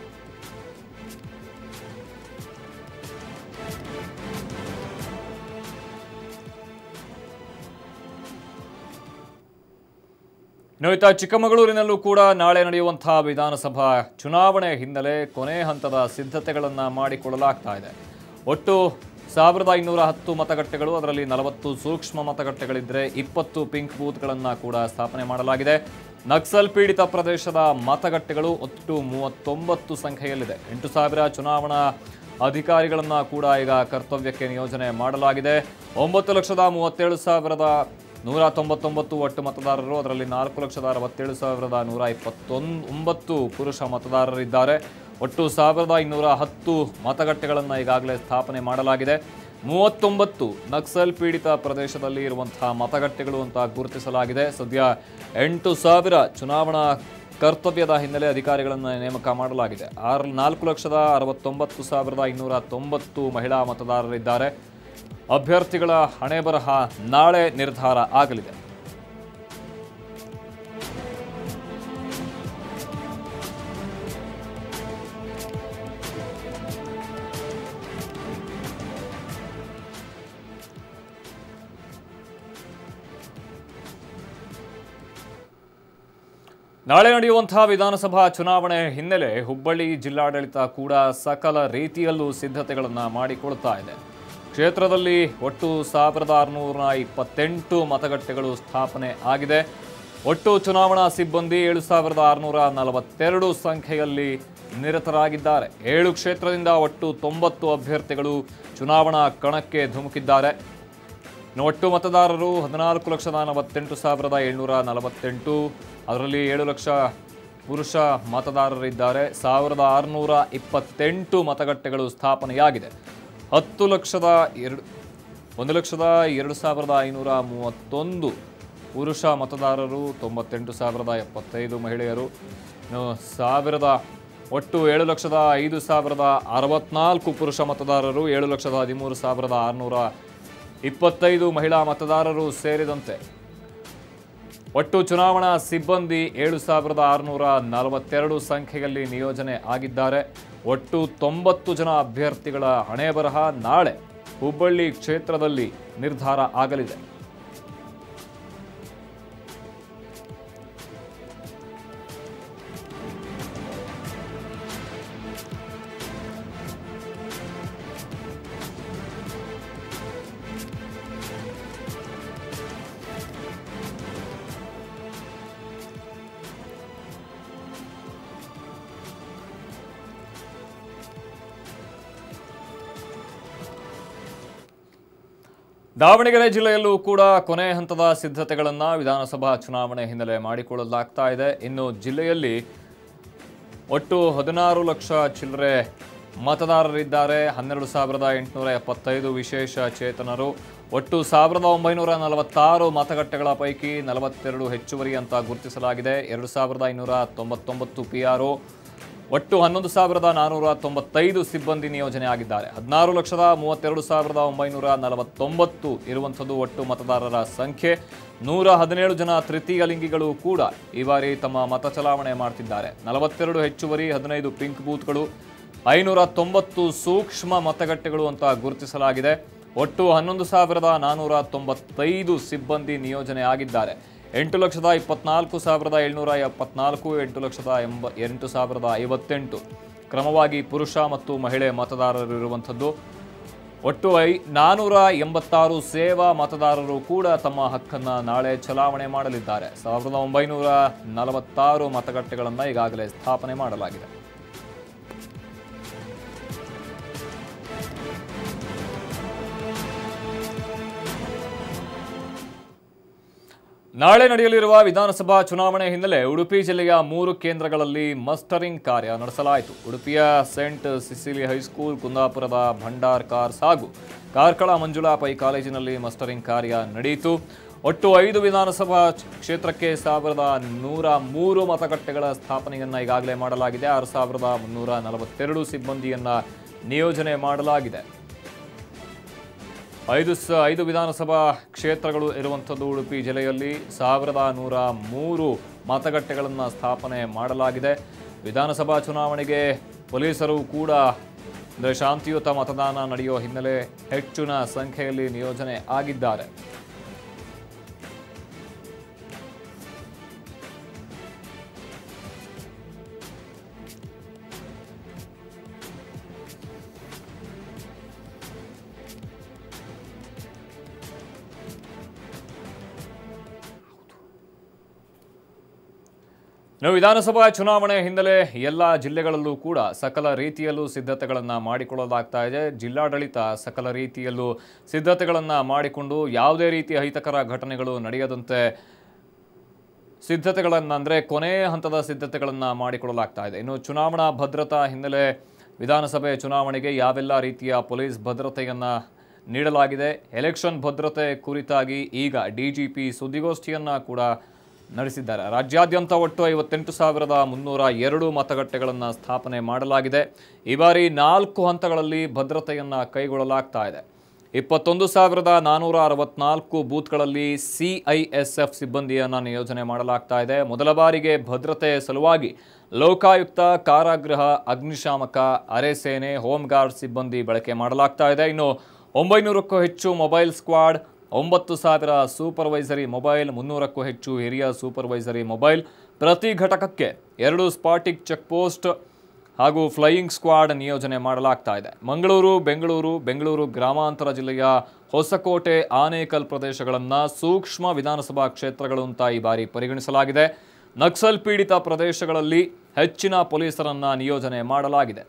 ಇನ್ನು ಇತ್ತ ಚಿಕ್ಕಮಗಳೂರಿನಲ್ಲೂ ಕೂಡ ನಾಳೆ ನಡೆಯುವಂತಹ ವಿಧಾನಸಭಾ ಚುನಾವಣೆ ಹಿನ್ನೆಲೆ ಕೊನೆ ಹಂತದ ಸಿದ್ಧತೆಗಳನ್ನು ಮಾಡಿಕೊಳ್ಳಲಾಗ್ತಾ ಇದೆ ಒಟ್ಟು ಸಾವಿರದ ಐನೂರ ಹತ್ತು ಮತಗಟ್ಟೆಗಳು ಅದರಲ್ಲಿ ನಲವತ್ತು ಸೂಕ್ಷ್ಮ ಮತಗಟ್ಟೆಗಳಿದ್ದರೆ ಇಪ್ಪತ್ತು ಪಿಂಕ್ ಬೂತ್ಗಳನ್ನು ಕೂಡ ಸ್ಥಾಪನೆ ಮಾಡಲಾಗಿದೆ ನಕ್ಸಲ್ ಪೀಡಿತ ಪ್ರದೇಶದ ಮತಗಟ್ಟೆಗಳು ಒಟ್ಟು ಮೂವತ್ತೊಂಬತ್ತು ಸಂಖ್ಯೆಯಲ್ಲಿದೆ ಎಂಟು ಸಾವಿರ ಚುನಾವಣಾ ಅಧಿಕಾರಿಗಳನ್ನ ಕೂಡ ಈಗ ಕರ್ತವ್ಯಕ್ಕೆ ನಿಯೋಜನೆ ಮಾಡಲಾಗಿದೆ ಒಂಬತ್ತು ಲಕ್ಷದ ಮೂವತ್ತೇಳು ಸಾವಿರದ ನೂರ ತೊಂಬತ್ತೊಂಬತ್ತು ಒಟ್ಟು ಮತದಾರರು ಅದರಲ್ಲಿ ನಾಲ್ಕು ಲಕ್ಷದ ಅರವತ್ತೇಳು ಸಾವಿರದ ನೂರ ಇಪ್ಪತ್ತೊಂದು ಒಂಬತ್ತು ಪುರುಷ ಮತದಾರರಿದ್ದಾರೆ ಒಟ್ಟು ಸಾವಿರದ ಇನ್ನೂರ ಹತ್ತು ಮತಗಟ್ಟೆಗಳನ್ನು ಈಗಾಗಲೇ ಸ್ಥಾಪನೆ ಮಾಡಲಾಗಿದೆ ಮೂವತ್ತೊಂಬತ್ತು ನಕ್ಸಲ್ ಪೀಡಿತ ಪ್ರದೇಶದಲ್ಲಿ ಇರುವಂತಹ ಮತಗಟ್ಟೆಗಳು ಅಂತ ಗುರುತಿಸಲಾಗಿದೆ ಸದ್ಯ ಎಂಟು ಸಾವಿರ ಚುನಾವಣಾ ಕರ್ತವ್ಯದ ಹಿನ್ನೆಲೆ ಅಧಿಕಾರಿಗಳನ್ನು ನೇಮಕ ಮಾಡಲಾಗಿದೆ ಆರು ನಾಲ್ಕು ಲಕ್ಷದ ಅರವತ್ತೊಂಬತ್ತು ಸಾವಿರದ ಇನ್ನೂರ ತೊಂಬತ್ತು ಮಹಿಳಾ ಮತದಾರರಿದ್ದಾರೆ ಅಭ್ಯರ್ಥಿಗಳ ಹಣೆ ಬರಹ ನಾಳೆ ನಿರ್ಧಾರ ಆಗಲಿದೆ ನಾಳೆ ನಡೆಯುವಂತಹ ವಿಧಾನಸಭಾ ಚುನಾವಣೆ ಹಿನ್ನೆಲೆ ಹುಬ್ಬಳ್ಳಿ ಜಿಲ್ಲಾಡಳಿತ ಕೂಡ ಸಕಲ ರೀತಿಯಲ್ಲೂ ಸಿದ್ಧತೆಗಳನ್ನು ಮಾಡಿಕೊಳ್ತಾ ಇದೆ ಕ್ಷೇತ್ರದಲ್ಲಿ ಒಟ್ಟು ಸಾವಿರದ ಆರುನೂರ ಇಪ್ಪತ್ತೆಂಟು ಮತಗಟ್ಟೆಗಳು ಸ್ಥಾಪನೆ ಆಗಿದೆ ಒಟ್ಟು ಚುನಾವಣಾ ಸಿಬ್ಬಂದಿ ಏಳು ಸಾವಿರದ ಆರುನೂರ ನಲವತ್ತೆರಡು ಸಂಖ್ಯೆಯಲ್ಲಿ ನಿರತರಾಗಿದ್ದಾರೆ ಏಳು ಕ್ಷೇತ್ರದಿಂದ ಒಟ್ಟು ತೊಂಬತ್ತು ಅಭ್ಯರ್ಥಿಗಳು ಚುನಾವಣಾ ಕಣಕ್ಕೆ ಧುಮುಕಿದ್ದಾರೆ ಇನ್ನು ಒಟ್ಟು ಮತದಾರರು ಹದಿನಾಲ್ಕು ಲಕ್ಷದ ನಲವತ್ತೆಂಟು ಸಾವಿರದ ಏಳ್ನೂರ ನಲವತ್ತೆಂಟು ಅದರಲ್ಲಿ ಏಳು ಲಕ್ಷ ಪುರುಷ ಮತದಾರರಿದ್ದಾರೆ ಸಾವಿರದ ಆರುನೂರ ಇಪ್ಪತ್ತೆಂಟು ಮತಗಟ್ಟೆಗಳು ಸ್ಥಾಪನೆಯಾಗಿದೆ ಹತ್ತು ಲಕ್ಷದ ಎರಡು ಒಂದು ಲಕ್ಷದ ಎರಡು ಸಾವಿರದ ಐನೂರ ಮೂವತ್ತೊಂದು ಪುರುಷ ಮತದಾರರು ತೊಂಬತ್ತೆಂಟು ಸಾವಿರದ ಎಪ್ಪತ್ತೈದು ಮಹಿಳೆಯರು ಇನ್ನು ಸಾವಿರದ ಒಟ್ಟು ಏಳು ಲಕ್ಷದ ಐದು ಸಾವಿರದ ಅರವತ್ನಾಲ್ಕು ಪುರುಷ ಮತದಾರರು ಏಳು ಲಕ್ಷದ ಹದಿಮೂರು ಸಾವಿರದ ಆರುನೂರ ಇಪ್ಪತ್ತೈದು ಮಹಿಳಾ ಮತದಾರರು ಸೇರಿದಂತೆ ಒಟ್ಟು ಚುನಾವಣಾ ಸಿಬ್ಬಂದಿ ಏಳು ಸಾವಿರದ ಆರುನೂರ ನಲವತ್ತೆರಡು ಸಂಖ್ಯೆಯಲ್ಲಿ ನಿಯೋಜನೆ ಆಗಿದ್ದಾರೆ ಒಟ್ಟು ತೊಂಬತ್ತು ಜನ ಅಭ್ಯರ್ಥಿಗಳ ಹಣೆ ಬರಹ ನಾಳೆ ಹುಬ್ಬಳ್ಳಿ ಕ್ಷೇತ್ರದಲ್ಲಿ ನಿರ್ಧಾರ ಆಗಲಿದೆ ದಾವಣಗೆರೆ ಜಿಲ್ಲೆಯಲ್ಲೂ ಕೂಡ ಕೊನೆ ಹಂತದ ಸಿದ್ಧತೆಗಳನ್ನು ವಿಧಾನಸಭಾ ಚುನಾವಣೆ ಹಿನ್ನೆಲೆ ಮಾಡಿಕೊಳ್ಳಲಾಗ್ತಾ ಇದೆ ಇನ್ನು ಜಿಲ್ಲೆಯಲ್ಲಿ ಒಟ್ಟು ಹದಿನಾರು ಲಕ್ಷ ಚಿಲ್ಲರೆ ಮತದಾರರಿದ್ದಾರೆ ಹನ್ನೆರಡು ಸಾವಿರದ ಎಂಟುನೂರ ಎಪ್ಪತ್ತೈದು ವಿಶೇಷ ಚೇತನರು ಒಟ್ಟು ಸಾವಿರದ ಒಂಬೈನೂರ ನಲವತ್ತಾರು ಮತಗಟ್ಟೆಗಳ ಪೈಕಿ ನಲವತ್ತೆರಡು ಹೆಚ್ಚುವರಿ ಅಂತ ಗುರುತಿಸಲಾಗಿದೆ ಎರಡು ಸಾವಿರದ ಐನೂರ ತೊಂಬತ್ತೊಂಬತ್ತು ಪಿ ಆರ್ ಒಟ್ಟು ಹನ್ನೊಂದು ಸಾವಿರದ ನಾನ್ನೂರ ತೊಂಬತ್ತೈದು ಸಿಬ್ಬಂದಿ ನಿಯೋಜನೆ ಆಗಿದ್ದಾರೆ ಹದಿನಾರು ಲಕ್ಷದ ಮೂವತ್ತೆರಡು ಸಾವಿರದ ಒಂಬೈನೂರ ನಲವತ್ತೊಂಬತ್ತು ಇರುವಂಥದ್ದು ಒಟ್ಟು ಮತದಾರರ ಸಂಖ್ಯೆ ನೂರ ಹದಿನೇಳು ಜನ ತೃತೀಯ ಲಿಂಗಿಗಳು ಕೂಡ ಈ ಬಾರಿ ತಮ್ಮ ಮತ ಚಲಾವಣೆ ಮಾಡ್ತಿದ್ದಾರೆ ನಲವತ್ತೆರಡು ಹೆಚ್ಚುವರಿ ಹದಿನೈದು ಪಿಂಕ್ ಬೂತ್ಗಳು ಐನೂರ ತೊಂಬತ್ತು ಸೂಕ್ಷ್ಮ ಮತಗಟ್ಟೆಗಳು ಅಂತ ಗುರುತಿಸಲಾಗಿದೆ ಒಟ್ಟು ಹನ್ನೊಂದು ಸಾವಿರದ ನಾನ್ನೂರ ತೊಂಬತ್ತೈದು ಸಿಬ್ಬಂದಿ ನಿಯೋಜನೆ ಆಗಿದ್ದಾರೆ ಎಂಟು ಲಕ್ಷದ ಇಪ್ಪತ್ನಾಲ್ಕು ಸಾವಿರದ ಏಳ್ನೂರ ಎಪ್ಪತ್ನಾಲ್ಕು ಎಂಟು ಲಕ್ಷದ ಎಂಬ ಎಂಟು ಸಾವಿರದ ಐವತ್ತೆಂಟು ಕ್ರಮವಾಗಿ ಪುರುಷ ಮತ್ತು ಮಹಿಳೆ ಮತದಾರರು ಇರುವಂಥದ್ದು ಒಟ್ಟು ಐ ನಾನೂರ ಎಂಬತ್ತಾರು ಸೇವಾ ಮತದಾರರು ಕೂಡ ತಮ್ಮ ಹಕ್ಕನ್ನು ನಾಳೆ ಚಲಾವಣೆ ಮಾಡಲಿದ್ದಾರೆ ಸಾವಿರದ ಒಂಬೈನೂರ ನಲವತ್ತಾರು ಮತಗಟ್ಟೆಗಳನ್ನು ಈಗಾಗಲೇ ಸ್ಥಾಪನೆ ಮಾಡಲಾಗಿದೆ ನಾಳೆ ನಡೆಯಲಿರುವ ವಿಧಾನಸಭಾ ಚುನಾವಣೆ ಹಿನ್ನೆಲೆ ಉಡುಪಿ ಜಿಲ್ಲೆಯ ಮೂರು ಕೇಂದ್ರಗಳಲ್ಲಿ ಮಸ್ಟರಿಂಗ್ ಕಾರ್ಯ ನಡೆಸಲಾಯಿತು ಉಡುಪಿಯ ಸೆಂಟ್ ಸಿಸಿಲಿ ಹೈಸ್ಕೂಲ್ ಕುಂದಾಪುರದ ಭಂಡಾರ್ ಕಾರ್ಸ್ ಹಾಗೂ ಕಾರ್ಕಳ ಮಂಜುಳಾ ಪೈ ಕಾಲೇಜಿನಲ್ಲಿ ಮಸ್ಟರಿಂಗ್ ಕಾರ್ಯ ನಡೆಯಿತು ಒಟ್ಟು ಐದು ವಿಧಾನಸಭಾ ಕ್ಷೇತ್ರಕ್ಕೆ ಸಾವಿರದ ನೂರ ಮೂರು ಮತಗಟ್ಟೆಗಳ ಸ್ಥಾಪನೆಯನ್ನ ಈಗಾಗಲೇ ಮಾಡಲಾಗಿದೆ ಆರು ಸಾವಿರದ ಮುನ್ನೂರ ನಲವತ್ತೆರಡು ಸಿಬ್ಬಂದಿಯನ್ನ ನಿಯೋಜನೆ ಮಾಡಲಾಗಿದೆ ಐದು ಸ ಐದು ವಿಧಾನಸಭಾ ಕ್ಷೇತ್ರಗಳು ಇರುವಂಥದ್ದು ಉಡುಪಿ ಜಿಲ್ಲೆಯಲ್ಲಿ ಸಾವಿರದ ನೂರ ಮೂರು ಮತಗಟ್ಟೆಗಳನ್ನು ಸ್ಥಾಪನೆ ಮಾಡಲಾಗಿದೆ ವಿಧಾನಸಭಾ ಚುನಾವಣೆಗೆ ಪೊಲೀಸರು ಕೂಡ ಅಂದರೆ ಶಾಂತಿಯುತ ಮತದಾನ ನಡೆಯುವ ಹಿನ್ನೆಲೆ ಹೆಚ್ಚಿನ ಸಂಖ್ಯೆಯಲ್ಲಿ ನಿಯೋಜನೆ ಆಗಿದ್ದಾರೆ ಇನ್ನು ವಿಧಾನಸಭಾ ಚುನಾವಣೆ ಹಿನ್ನೆಲೆ ಎಲ್ಲ ಜಿಲ್ಲೆಗಳಲ್ಲೂ ಕೂಡ ಸಕಲ ರೀತಿಯಲ್ಲೂ ಸಿದ್ಧತೆಗಳನ್ನು ಮಾಡಿಕೊಳ್ಳಲಾಗ್ತಾ ಇದೆ ಜಿಲ್ಲಾಡಳಿತ ಸಕಲ ರೀತಿಯಲ್ಲೂ ಸಿದ್ಧತೆಗಳನ್ನು ಮಾಡಿಕೊಂಡು ಯಾವುದೇ ರೀತಿಯ ಅಹಿತಕರ ಘಟನೆಗಳು ನಡೆಯದಂತೆ ಸಿದ್ಧತೆಗಳನ್ನು ಅಂದರೆ ಕೊನೆ ಹಂತದ ಸಿದ್ಧತೆಗಳನ್ನು ಮಾಡಿಕೊಳ್ಳಲಾಗ್ತಾ ಇದೆ ಇನ್ನು ಚುನಾವಣಾ ಭದ್ರತಾ ಹಿನ್ನೆಲೆ ವಿಧಾನಸಭೆ ಚುನಾವಣೆಗೆ ಯಾವೆಲ್ಲ ರೀತಿಯ ಪೊಲೀಸ್ ಭದ್ರತೆಯನ್ನು ನೀಡಲಾಗಿದೆ ಎಲೆಕ್ಷನ್ ಭದ್ರತೆ ಕುರಿತಾಗಿ ಈಗ ಡಿಜಿಪಿ ಸುದ್ದಿಗೋಷ್ಠಿಯನ್ನು ಕೂಡ ನಡೆಸಿದ್ದಾರೆ ರಾಜ್ಯಾದ್ಯಂತ ಒಟ್ಟು ಐವತ್ತೆಂಟು ಸಾವಿರದ ಮುನ್ನೂರ ಎರಡು ಮತಗಟ್ಟೆಗಳನ್ನು ಸ್ಥಾಪನೆ ಮಾಡಲಾಗಿದೆ ಈ ಬಾರಿ ನಾಲ್ಕು ಹಂತಗಳಲ್ಲಿ ಭದ್ರತೆಯನ್ನು ಕೈಗೊಳ್ಳಲಾಗ್ತಾ ಇದೆ ಇಪ್ಪತ್ತೊಂದು ಸಾವಿರದ ನಾನ್ನೂರ ಅರವತ್ನಾಲ್ಕು ಬೂತ್ಗಳಲ್ಲಿ ಸಿಐಎಸ್ಎಫ್ ಸಿಬ್ಬಂದಿಯನ್ನು ನಿಯೋಜನೆ ಮಾಡಲಾಗ್ತಾ ಇದೆ ಮೊದಲ ಬಾರಿಗೆ ಭದ್ರತೆ ಸಲುವಾಗಿ ಲೋಕಾಯುಕ್ತ ಕಾರಾಗೃಹ ಅಗ್ನಿಶಾಮಕ ಅರೆಸೇನೆ ಹೋಮ್ ಗಾರ್ಡ್ ಸಿಬ್ಬಂದಿ ಬಳಕೆ ಮಾಡಲಾಗ್ತಾ ಇದೆ ಇನ್ನು ಒಂಬೈನೂರಕ್ಕೂ ಹೆಚ್ಚು ಮೊಬೈಲ್ ಸ್ಕ್ವಾಡ್ ಒಂಬತ್ತು ಸಾವಿರ ಸೂಪರ್ವೈಸರಿ ಮೊಬೈಲ್ ಮುನ್ನೂರಕ್ಕೂ ಹೆಚ್ಚು ಹಿರಿಯ ಸೂಪರ್ವೈಸರಿ ಮೊಬೈಲ್ ಪ್ರತಿ ಘಟಕಕ್ಕೆ ಎರಡು ಸ್ಪಾಟಿಕ್ ಚೆಕ್ ಪೋಸ್ಟ್ ಹಾಗೂ ಫ್ಲೈಯಿಂಗ್ ಸ್ಕ್ವಾಡ್ ನಿಯೋಜನೆ ಮಾಡಲಾಗ್ತಾ ಇದೆ ಮಂಗಳೂರು ಬೆಂಗಳೂರು ಬೆಂಗಳೂರು ಗ್ರಾಮಾಂತರ ಜಿಲ್ಲೆಯ ಹೊಸಕೋಟೆ ಆನೇಕಲ್ ಪ್ರದೇಶಗಳನ್ನು ಸೂಕ್ಷ್ಮ ವಿಧಾನಸಭಾ ಕ್ಷೇತ್ರಗಳು ಅಂತ ಈ ಬಾರಿ ಪರಿಗಣಿಸಲಾಗಿದೆ ನಕ್ಸಲ್ ಪೀಡಿತ ಪ್ರದೇಶಗಳಲ್ಲಿ ಹೆಚ್ಚಿನ ಪೊಲೀಸರನ್ನ ನಿಯೋಜನೆ ಮಾಡಲಾಗಿದೆ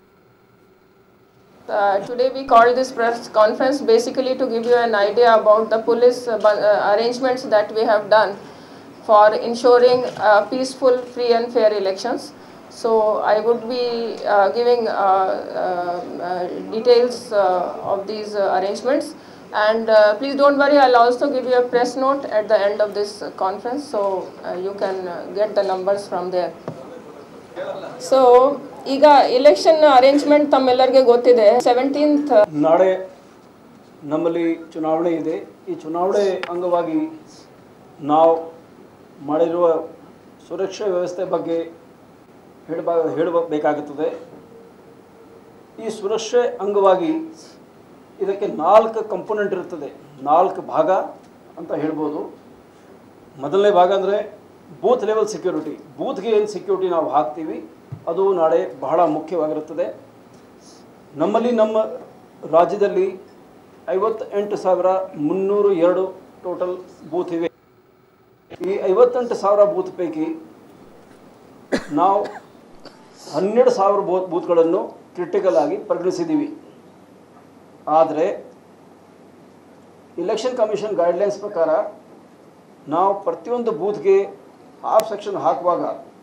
Uh, today we called this press conference basically to give you an idea about the police uh, bu- uh, arrangements that we have done for ensuring uh, peaceful, free and fair elections. So I would be uh, giving uh, uh, uh, details uh, of these uh, arrangements and uh, please don't worry I'll also give you a press note at the end of this uh, conference so uh, you can uh, get the numbers from there. So ಈಗ election arrangement ತಮ್ಮೆಲ್ಲರಿಗೆ ಗೊತ್ತಿದೆ seventeenth ನಾಳೆ ನಮ್ಮಲ್ಲಿ ಚುನಾವಣೆ ಇದೆ ಈ ಚುನಾವಣೆ ಅಂಗವಾಗಿ ನಾವು ಮಾಡಿರುವ ಸುರಕ್ಷಾ ವ್ಯವಸ್ಥೆ ಬಗ್ಗೆ ಹೇಳಬ ಹೇಳಬೇಕಾಗುತ್ತದೆ ಈ ಸುರಕ್ಷೆ ಅಂಗವಾಗಿ ಇದಕ್ಕೆ ನಾಲ್ಕು ಕಂಪೋನೆಂಟ್ ಇರ್ತದೆ ನಾಲ್ಕು ಭಾಗ ಅಂತ ಹೇಳ್ಬೋದು ಮೊದಲನೇ ಭಾಗ ಅಂದರೆ ಬೂತ್ ಲೆವೆಲ್ ಸೆಕ್ಯೂರಿಟಿ ಬೂತ್ಗೆ ಏನು ಸೆಕ್ಯೂರಿಟಿ ನಾವು ಹಾಕ್ತೀವಿ ಅದು ನಾಳೆ ಬಹಳ ಮುಖ್ಯವಾಗಿರುತ್ತದೆ ನಮ್ಮಲ್ಲಿ ನಮ್ಮ ರಾಜ್ಯದಲ್ಲಿ ಐವತ್ತೆಂಟು ಸಾವಿರ ಮುನ್ನೂರು ಎರಡು ಟೋಟಲ್ ಬೂತ್ ಇವೆ ಈ ಐವತ್ತೆಂಟು ಸಾವಿರ ಬೂತ್ ಪೈಕಿ ನಾವು ಹನ್ನೆರಡು ಸಾವಿರ ಬೂತ್ ಬೂತ್ಗಳನ್ನು ಕ್ರಿಟಿಕಲ್ ಆಗಿ ಪರಿಗಣಿಸಿದ್ದೀವಿ ಆದರೆ ಇಲೆಕ್ಷನ್ ಕಮಿಷನ್ ಗೈಡ್ಲೈನ್ಸ್ ಪ್ರಕಾರ ನಾವು ಪ್ರತಿಯೊಂದು ಬೂತ್ಗೆ ಹಾಫ್ ಸೆಕ್ಷನ್ ಹಾಕುವಾಗ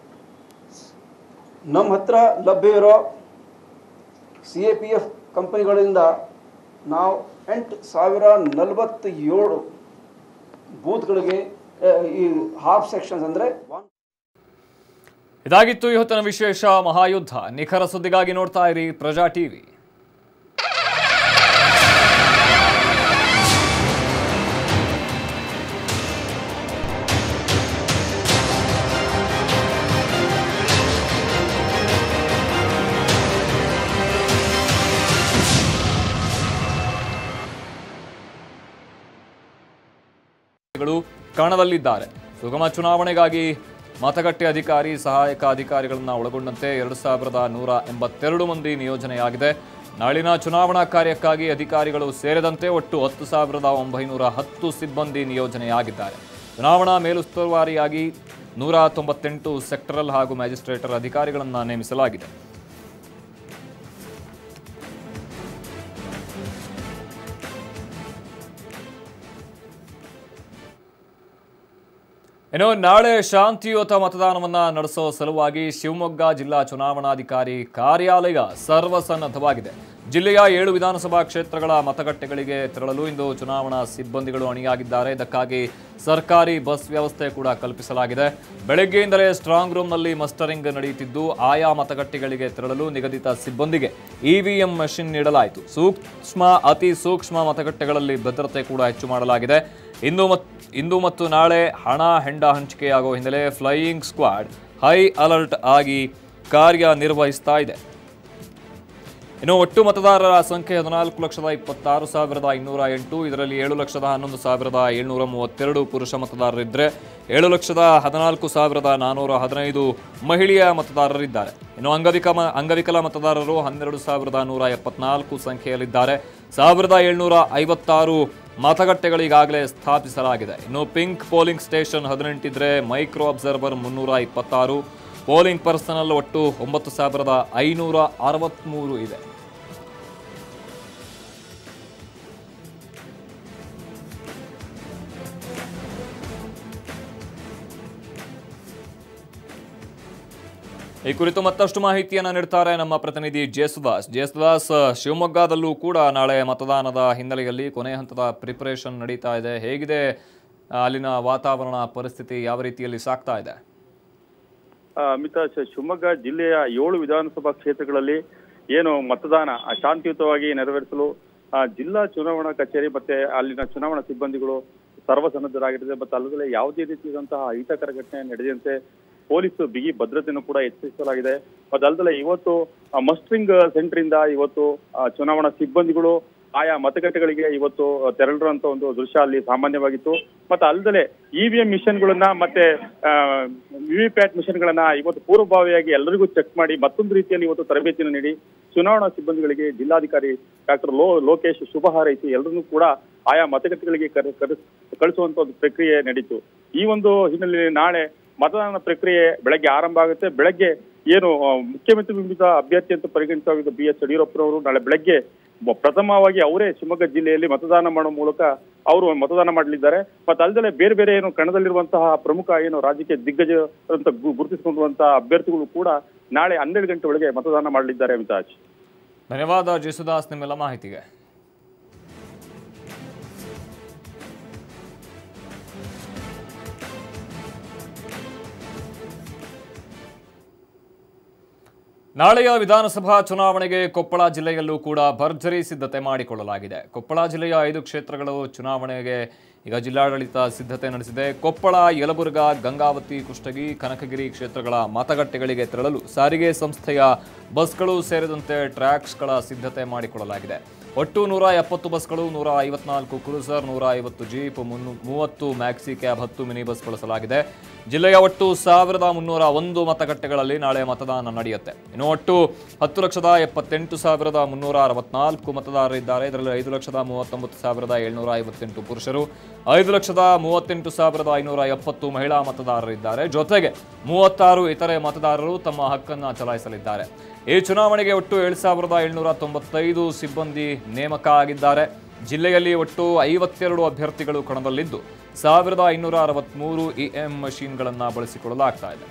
ನಮ್ಮ ಹತ್ರ ಲಭ್ಯ ಇರೋ ಸಿ ಎ ಪಿ ಎಫ್ ಕಂಪನಿಗಳಿಂದ ನಾವು ಎಂಟು ಸಾವಿರ ನಲವತ್ತೇಳು ಬೂತ್ಗಳಿಗೆ ಆ, ಈ ಹಾಫ್ ಸೆಕ್ಷನ್ಸ್ ಅಂದರೆ ಒನ್ ಇದಾಗಿತ್ತು ಇವತ್ತಿನ ವಿಶೇಷ ಮಹಾಯುದ್ಧ ನಿಖರ ಸುದ್ದಿಗಾಗಿ ನೋಡ್ತಾ ಇರಿ ಪ್ರಜಾ ಟಿವಿ ಗಳು ಕಣದಲ್ಲಿದ್ದಾರೆ ಸುಗಮ ಚುನಾವಣೆಗಾಗಿ ಮತಗಟ್ಟೆ ಅಧಿಕಾರಿ ಸಹಾಯಕ ಅಧಿಕಾರಿಗಳನ್ನ ಒಳಗೊಂಡಂತೆ ಎರಡು ಸಾವಿರದ ನೂರ ಎಂಬತ್ತೆರಡು ಮಂದಿ ನಿಯೋಜನೆಯಾಗಿದೆ ನಾಳಿನ ಚುನಾವಣಾ ಕಾರ್ಯಕ್ಕಾಗಿ ಅಧಿಕಾರಿಗಳು ಸೇರಿದಂತೆ ಒಟ್ಟು ಹತ್ತು ಸಾವಿರದ ಒಂಬೈನೂರ ಹತ್ತು ಸಿಬ್ಬಂದಿ ನಿಯೋಜನೆಯಾಗಿದ್ದಾರೆ ಚುನಾವಣಾ ಮೇಲುಸ್ತುವಾರಿಯಾಗಿ ನೂರ ತೊಂಬತ್ತೆಂಟು ಸೆಕ್ಟರಲ್ ಹಾಗೂ ಮ್ಯಾಜಿಸ್ಟ್ರೇಟರ್ ಅಧಿಕಾರಿಗಳನ್ನು ನೇಮಿಸಲಾಗಿದೆ ಇನ್ನು ನಾಳೆ ಶಾಂತಿಯುತ ಮತದಾನವನ್ನ ನಡೆಸೋ ಸಲುವಾಗಿ ಶಿವಮೊಗ್ಗ ಜಿಲ್ಲಾ ಚುನಾವಣಾಧಿಕಾರಿ ಕಾರ್ಯಾಲಯ ಸರ್ವಸನ್ನದ್ಧವಾಗಿದೆ ಜಿಲ್ಲೆಯ ಏಳು ವಿಧಾನಸಭಾ ಕ್ಷೇತ್ರಗಳ ಮತಗಟ್ಟೆಗಳಿಗೆ ತೆರಳಲು ಇಂದು ಚುನಾವಣಾ ಸಿಬ್ಬಂದಿಗಳು ಅಣಿಯಾಗಿದ್ದಾರೆ ಇದಕ್ಕಾಗಿ ಸರ್ಕಾರಿ ಬಸ್ ವ್ಯವಸ್ಥೆ ಕೂಡ ಕಲ್ಪಿಸಲಾಗಿದೆ ಬೆಳಗ್ಗೆಯಿಂದಲೇ ಸ್ಟ್ರಾಂಗ್ ರೂಮ್ನಲ್ಲಿ ಮಸ್ಟರಿಂಗ್ ನಡೆಯುತ್ತಿದ್ದು ಆಯಾ ಮತಗಟ್ಟೆಗಳಿಗೆ ತೆರಳಲು ನಿಗದಿತ ಸಿಬ್ಬಂದಿಗೆ ಇವಿಎಂ ಮಷಿನ್ ನೀಡಲಾಯಿತು ಸೂಕ್ಷ್ಮ ಅತಿ ಸೂಕ್ಷ್ಮ ಮತಗಟ್ಟೆಗಳಲ್ಲಿ ಭದ್ರತೆ ಕೂಡ ಹೆಚ್ಚು ಮಾಡಲಾಗಿದೆ ಇಂದು ಮತ್ ಇಂದು ಮತ್ತು ನಾಳೆ ಹಣ ಹೆಂಡ ಹಂಚಿಕೆಯಾಗುವ ಹಿನ್ನೆಲೆ ಫ್ಲೈಯಿಂಗ್ ಸ್ಕ್ವಾಡ್ ಹೈ ಅಲರ್ಟ್ ಆಗಿ ಕಾರ್ಯನಿರ್ವಹಿಸ್ತಾ ಇದೆ ಇನ್ನು ಒಟ್ಟು ಮತದಾರರ ಸಂಖ್ಯೆ ಹದಿನಾಲ್ಕು ಲಕ್ಷದ ಇಪ್ಪತ್ತಾರು ಸಾವಿರದ ಇನ್ನೂರ ಎಂಟು ಇದರಲ್ಲಿ ಏಳು ಲಕ್ಷದ ಹನ್ನೊಂದು ಸಾವಿರದ ಏಳ್ನೂರ ಮೂವತ್ತೆರಡು ಪುರುಷ ಮತದಾರರಿದ್ದರೆ ಏಳು ಲಕ್ಷದ ಹದಿನಾಲ್ಕು ಸಾವಿರದ ನಾನ್ನೂರ ಹದಿನೈದು ಮಹಿಳೆಯ ಮತದಾರರಿದ್ದಾರೆ ಇನ್ನು ಅಂಗವಿಕ ಮ- ಅಂಗವಿಕಲ ಮತದಾರರು ಹನ್ನೆರಡು ಸಾವಿರದ ನೂರ ಎಪ್ಪತ್ನಾಲ್ಕು ಸಂಖ್ಯೆಯಲ್ಲಿದ್ದಾರೆ ಸಾವಿರದ ಏಳ್ನೂರ ಐವತ್ತಾರು ಮತಗಟ್ಟೆಗಳಿಗಾಗಲೇ ಸ್ಥಾಪಿಸಲಾಗಿದೆ ಇನ್ನು ಪಿಂಕ್ ಪೋಲಿಂಗ್ ಸ್ಟೇಷನ್ ಹದಿನೆಂಟಿದ್ರೆ ಮೈಕ್ರೋ ಅಬ್ಸರ್ವರ್ ಮುನ್ನೂರ ಇಪ್ಪತ್ತಾರು ಪೋಲಿಂಗ್ ಪರ್ಸನಲ್ ಒಟ್ಟು ಒಂಬತ್ತು ಸಾವಿರದ ಐನೂರ ಅರವತ್ತ್ಮೂರು ಇದೆ ಈ ಕುರಿತು ಮತ್ತಷ್ಟು ಮಾಹಿತಿಯನ್ನು ನೀಡ್ತಾರೆ ನಮ್ಮ ಪ್ರತಿನಿಧಿ ಜೇಸುದಾಸ್ ಜೇಸುದಾಸ್ ಶಿವಮೊಗ್ಗದಲ್ಲೂ ಕೂಡ ನಾಳೆ ಮತದಾನದ ಹಿನ್ನೆಲೆಯಲ್ಲಿ ಕೊನೆ ಹಂತದ ಪ್ರಿಪರೇಷನ್ ನಡೀತಾ ಇದೆ ಹೇಗಿದೆ ಆ, ಅಲ್ಲಿನ ವಾತಾವರಣ ಪರಿಸ್ಥಿತಿ ಯಾವ ರೀತಿಯಲ್ಲಿ ಸಾಗ್ತಾ ಇದೆ ಆ, ಅಮಿತಾ ಶಿ- ಶಿವಮೊಗ್ಗ ಜಿಲ್ಲೆಯ ಏಳು ವಿಧಾನಸಭಾ ಕ್ಷೇತ್ರಗಳಲ್ಲಿ ಏನು ಮತದಾನ ಆ, ಶಾಂತಿಯುತವಾಗಿ ನೆರವೇರಿಸಲು ಆ, ಜಿಲ್ಲಾ ಚುನಾವಣಾ ಕಚೇರಿ ಮತ್ತೆ ಅಲ್ಲಿನ ಚುನಾವಣಾ ಸಿಬ್ಬಂದಿಗಳು ಸರ್ವಸನ್ನದ್ಧರಾಗಿದ್ದಾರೆ ಮತ್ತು ಅಲ್ಲದೆ ಯಾವುದೇ ರೀತಿಯಾದಂತಹ ಅಹಿತಕರ ಘಟನೆ ನಡೆದಂತೆ ಪೊಲೀಸ್ ಬಿಗಿ ಭದ್ರತೆಯನ್ನು ಕೂಡ ಹೆಚ್ಚಿಸಲಾಗಿದೆ ಮತ್ತು ಅಲ್ಲದೆ ಇವತ್ತು ಮಸ್ಟ್ರಿಂಗ್ ಸೆಂಟರ್ ಇಂದ ಇವತ್ತು ಆ, ಚುನಾವಣಾ ಸಿಬ್ಬಂದಿಗಳು ಆಯಾ ಮತಗಟ್ಟೆಗಳಿಗೆ ಇವತ್ತು ತೆರಳಿರುವಂತ ಒಂದು ದೃಶ್ಯ ಅಲ್ಲಿ ಸಾಮಾನ್ಯವಾಗಿತ್ತು ಮತ್ತೆ ಅಲ್ಲದೆ ಇವಿಎಂ ಮಿಷನ್ಗಳನ್ನ ಮತ್ತೆ ವಿವಿ ಪ್ಯಾಟ್ ಮಿಷನ್ಗಳನ್ನ ಇವತ್ತು ಪೂರ್ವಭಾವಿಯಾಗಿ ಎಲ್ಲರಿಗೂ ಚೆಕ್ ಮಾಡಿ ಮತ್ತೊಂದು ರೀತಿಯಲ್ಲಿ ಇವತ್ತು ತರಬೇತಿಯನ್ನು ನೀಡಿ ಚುನಾವಣಾ ಸಿಬ್ಬಂದಿಗಳಿಗೆ ಜಿಲ್ಲಾಧಿಕಾರಿ ಡಾಕ್ಟರ್ ಲೋ ಲೋಕೇಶ್ ಶುಭ ಹಾರೈಸಿ ಎಲ್ಲರನ್ನೂ ಕೂಡ ಆಯಾ ಮತಗಟ್ಟೆಗಳಿಗೆ ಕರೆ ಕರೆಸ್- ಕಳಿಸುವಂತ ಒಂದು ಪ್ರಕ್ರಿಯೆ ನಡೀತು ಈ ಒಂದು ಹಿನ್ನೆಲೆಯಲ್ಲಿ ನಾಳೆ ಮತದಾನ ಪ್ರಕ್ರಿಯೆ ಬೆಳಗ್ಗೆ ಆರಂಭ ಆಗುತ್ತೆ ಬೆಳಗ್ಗೆ ಏನು ಆ, ಮುಖ್ಯಮಂತ್ರಿ ಬಿಂಬಿತ ಅಭ್ಯರ್ಥಿ ಅಂತ ಪರಿಗಣಿತವಾಗಿದ್ದ ಬಿ ಎಸ್ ಯಡಿಯೂರಪ್ಪನವರು ನಾಳೆ ಬೆಳಗ್ಗೆ ಮ- ಪ್ರಥಮವಾಗಿ ಅವರೇ ಶಿವಮೊಗ್ಗ ಜಿಲ್ಲೆಯಲ್ಲಿ ಮತದಾನ ಮಾಡುವ ಮೂಲಕ ಅವರು ಮತದಾನ ಮಾಡಲಿದ್ದಾರೆ ಮತ್ತೆ ಅಲ್ಲದೆ ಬೇರೆ ಬೇರೆ ಏನು ಕಣದಲ್ಲಿರುವಂತಹ ಪ್ರಮುಖ ಏನು ರಾಜಕೀಯ ದಿಗ್ಗಜ ಅಂತ ಗು- ಗುರುತಿಸಿಕೊಂಡಿರುವಂತಹ ಅಭ್ಯರ್ಥಿಗಳು ಕೂಡ ನಾಳೆ ಹನ್ನೆರಡು ಗಂಟೆ ಒಳಗೆ ಮತದಾನ ಮಾಡಲಿದ್ದಾರೆ ಅಮಿತಾಜ್ ಧನ್ಯವಾದ ಜೇಸುದಾಸ್ ನಿಮ್ಮೆಲ್ಲ ಮಾಹಿತಿಗೆ ನಾಳೆಯ ವಿಧಾನಸಭಾ ಚುನಾವಣೆಗೆ ಕೊಪ್ಪಳ ಜಿಲ್ಲೆಯಲ್ಲೂ ಕೂಡ ಭರ್ಜರಿ ಸಿದ್ಧತೆ ಮಾಡಿಕೊಳ್ಳಲಾಗಿದೆ ಕೊಪ್ಪಳ ಜಿಲ್ಲೆಯ ಐದು ಕ್ಷೇತ್ರಗಳು ಚುನಾವಣೆಗೆ ಈಗ ಜಿಲ್ಲಾಡಳಿತ ಸಿದ್ಧತೆ ನಡೆಸಿದೆ ಕೊಪ್ಪಳ ಯಲಬುರ್ಗಾ ಗಂಗಾವತಿ ಕುಷ್ಟಗಿ ಕನಕಗಿರಿ ಕ್ಷೇತ್ರಗಳ ಮತಗಟ್ಟೆಗಳಿಗೆ ತೆರಳಲು ಸಾರಿಗೆ ಸಂಸ್ಥೆಯ ಬಸ್ಗಳು ಸೇರಿದಂತೆ ಟ್ರ್ಯಾಕ್ಸ್ಗಳ ಸಿದ್ಧತೆ ಮಾಡಿಕೊಳ್ಳಲಾಗಿದೆ ಒಟ್ಟು ನೂರ ಎಪ್ಪತ್ತು ಬಸ್ಗಳು ನೂರ ಐವತ್ನಾಲ್ಕು ಕ್ರೂಸರ್ ನೂರ ಐವತ್ತು ಜೀಪ್ ಮುನ್ನೂ ಮೂವತ್ತು ಮ್ಯಾಕ್ಸಿ ಕ್ಯಾಬ್ ಹತ್ತು ಮಿನಿ ಬಸ್ ಬಳಸಲಾಗಿದೆ ಜಿಲ್ಲೆಯ ಒಟ್ಟು ಸಾವಿರದ ಮುನ್ನೂರ ಒಂದು ಮತಗಟ್ಟೆಗಳಲ್ಲಿ ನಾಳೆ ಮತದಾನ ನಡೆಯುತ್ತೆ ಇನ್ನು ಒಟ್ಟು ಹತ್ತು ಲಕ್ಷದ ಎಪ್ಪತ್ತೆಂಟು ಸಾವಿರದ ಮುನ್ನೂರ ಅರವತ್ನಾಲ್ಕು ಮತದಾರರಿದ್ದಾರೆ ಇದರಲ್ಲಿ ಐದು ಲಕ್ಷದ ಮೂವತ್ತೊಂಬತ್ತು ಸಾವಿರದ ಏಳ್ನೂರ ಐವತ್ತೆಂಟು ಪುರುಷರು ಐದು ಲಕ್ಷದ ಮೂವತ್ತೆಂಟು ಸಾವಿರದ ಐನೂರ ಎಪ್ಪತ್ತು ಮಹಿಳಾ ಮತದಾರರಿದ್ದಾರೆ ಜೊತೆಗೆ ಮೂವತ್ತಾರು ಇತರೆ ಮತದಾರರು ತಮ್ಮ ಹಕ್ಕನ್ನು ಚಲಾಯಿಸಲಿದ್ದಾರೆ ಈ ಚುನಾವಣೆಗೆ ಒಟ್ಟು ಏಳು ಸಾವಿರದ ಏಳ್ನೂರ ತೊಂಬತ್ತೈದು ಸಿಬ್ಬಂದಿ ನೇಮಕ ಆಗಿದ್ದಾರೆ ಜಿಲ್ಲೆಯಲ್ಲಿ ಒಟ್ಟು ಐವತ್ತೆರಡು ಅಭ್ಯರ್ಥಿಗಳು ಕಣದಲ್ಲಿದ್ದು ಸಾವಿರದ ಐನೂರ ಅರವತ್ತ್ಮೂರು ಇಎಂ ಮಷೀನ್ಗಳನ್ನು ಬಳಸಿಕೊಳ್ಳಲಾಗ್ತಾ ಇದೆ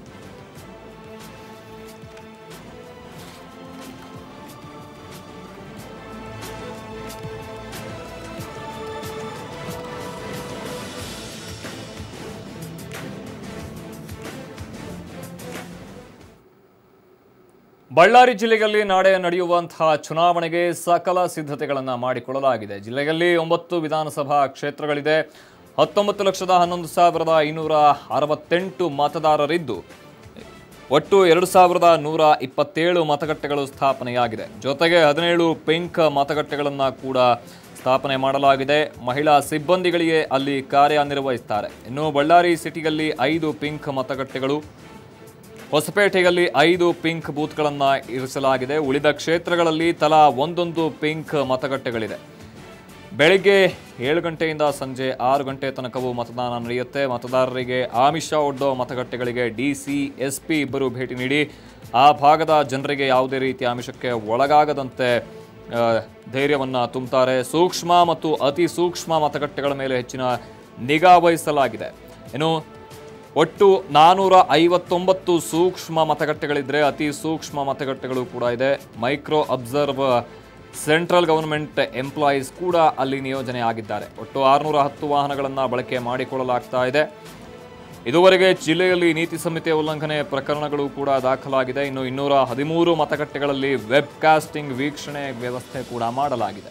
ಬಳ್ಳಾರಿ ಜಿಲ್ಲೆಯಲ್ಲಿ ನಾಳೆ ನಡೆಯುವಂತಹ ಚುನಾವಣೆಗೆ ಸಕಲ ಸಿದ್ಧತೆಗಳನ್ನು ಮಾಡಿಕೊಳ್ಳಲಾಗಿದೆ ಜಿಲ್ಲೆಯಲ್ಲಿ ಒಂಬತ್ತು ವಿಧಾನಸಭಾ ಕ್ಷೇತ್ರಗಳಿದೆ ಹತ್ತೊಂಬತ್ತು ಲಕ್ಷದ ಹನ್ನೊಂದು ಸಾವಿರದ ಐನೂರ ಅರವತ್ತೆಂಟು ಮತದಾರರಿದ್ದು ಒಟ್ಟು ಎರಡು ಸಾವಿರದ ನೂರ ಇಪ್ಪತ್ತೇಳು ಮತಗಟ್ಟೆಗಳು ಸ್ಥಾಪನೆಯಾಗಿದೆ ಜೊತೆಗೆ ಹದಿನೇಳು ಪಿಂಕ್ ಮತಗಟ್ಟೆಗಳನ್ನು ಕೂಡ ಸ್ಥಾಪನೆ ಮಾಡಲಾಗಿದೆ ಮಹಿಳಾ ಸಿಬ್ಬಂದಿಗಳಿಗೆ ಅಲ್ಲಿ ಕಾರ್ಯನಿರ್ವಹಿಸ್ತಾರೆ ಇನ್ನು ಬಳ್ಳಾರಿ ಸಿಟಿಯಲ್ಲಿ ಐದು ಪಿಂಕ್ ಮತಗಟ್ಟೆಗಳು ಹೊಸಪೇಟೆಯಲ್ಲಿ ಐದು ಪಿಂಕ್ ಬೂತ್ಗಳನ್ನು ಇರಿಸಲಾಗಿದೆ ಉಳಿದ ಕ್ಷೇತ್ರಗಳಲ್ಲಿ ತಲಾ ಒಂದೊಂದು ಪಿಂಕ್ ಮತಗಟ್ಟೆಗಳಿದೆ ಬೆಳಿಗ್ಗೆ ಏಳು ಗಂಟೆಯಿಂದ ಸಂಜೆ ಆರು ಗಂಟೆ ತನಕವೂ ಮತದಾನ ನಡೆಯುತ್ತೆ ಮತದಾರರಿಗೆ ಆಮಿಷ ಒಡ್ಡೋ ಮತಗಟ್ಟೆಗಳಿಗೆ ಡಿಸಿ ಎಸ್ಪಿ ಇಬ್ಬರು ಭೇಟಿ ನೀಡಿ ಆ ಭಾಗದ ಜನರಿಗೆ ಯಾವುದೇ ರೀತಿಯ ಆಮಿಷಕ್ಕೆ ಒಳಗಾಗದಂತೆ ಆ, ಧೈರ್ಯವನ್ನು ತುಂಬುತ್ತಾರೆ ಸೂಕ್ಷ್ಮ ಮತ್ತು ಅತಿ ಸೂಕ್ಷ್ಮ ಮತಗಟ್ಟೆಗಳ ಮೇಲೆ ಹೆಚ್ಚಿನ ನಿಗಾ ವಹಿಸಲಾಗಿದೆ ಇನ್ನು ಒಟ್ಟು ನಾನೂರ ಐವತ್ತೊಂಬತ್ತು ಸೂಕ್ಷ್ಮ ಮತಗಟ್ಟೆಗಳಿದ್ರೆ ಅತಿ ಸೂಕ್ಷ್ಮ ಮತಗಟ್ಟೆಗಳು ಕೂಡ ಇದೆ micro observe central government employees ಕೂಡ ಅಲ್ಲಿ ನಿಯೋಜನೆ ಆಗಿದ್ದಾರೆ ಒಟ್ಟು ಆರುನೂರ ಹತ್ತು ವಾಹನಗಳನ್ನು ಬಳಕೆ ಮಾಡಿಕೊಳ್ಳಲಾಗ್ತಾ ಇದೆ ಇದುವರೆಗೆ ಜಿಲ್ಲೆಯಲ್ಲಿ ನೀತಿ ಸಂಹಿತೆ ಉಲ್ಲಂಘನೆ ಪ್ರಕರಣಗಳು ಕೂಡ ದಾಖಲಾಗಿದೆ ಇನ್ನು ಇನ್ನೂರ ಹದಿಮೂರು ಮತಗಟ್ಟೆಗಳಲ್ಲಿ ವೆಬ್ ಕಾಸ್ಟಿಂಗ್ ವೀಕ್ಷಣೆ ವ್ಯವಸ್ಥೆ ಕೂಡ ಮಾಡಲಾಗಿದೆ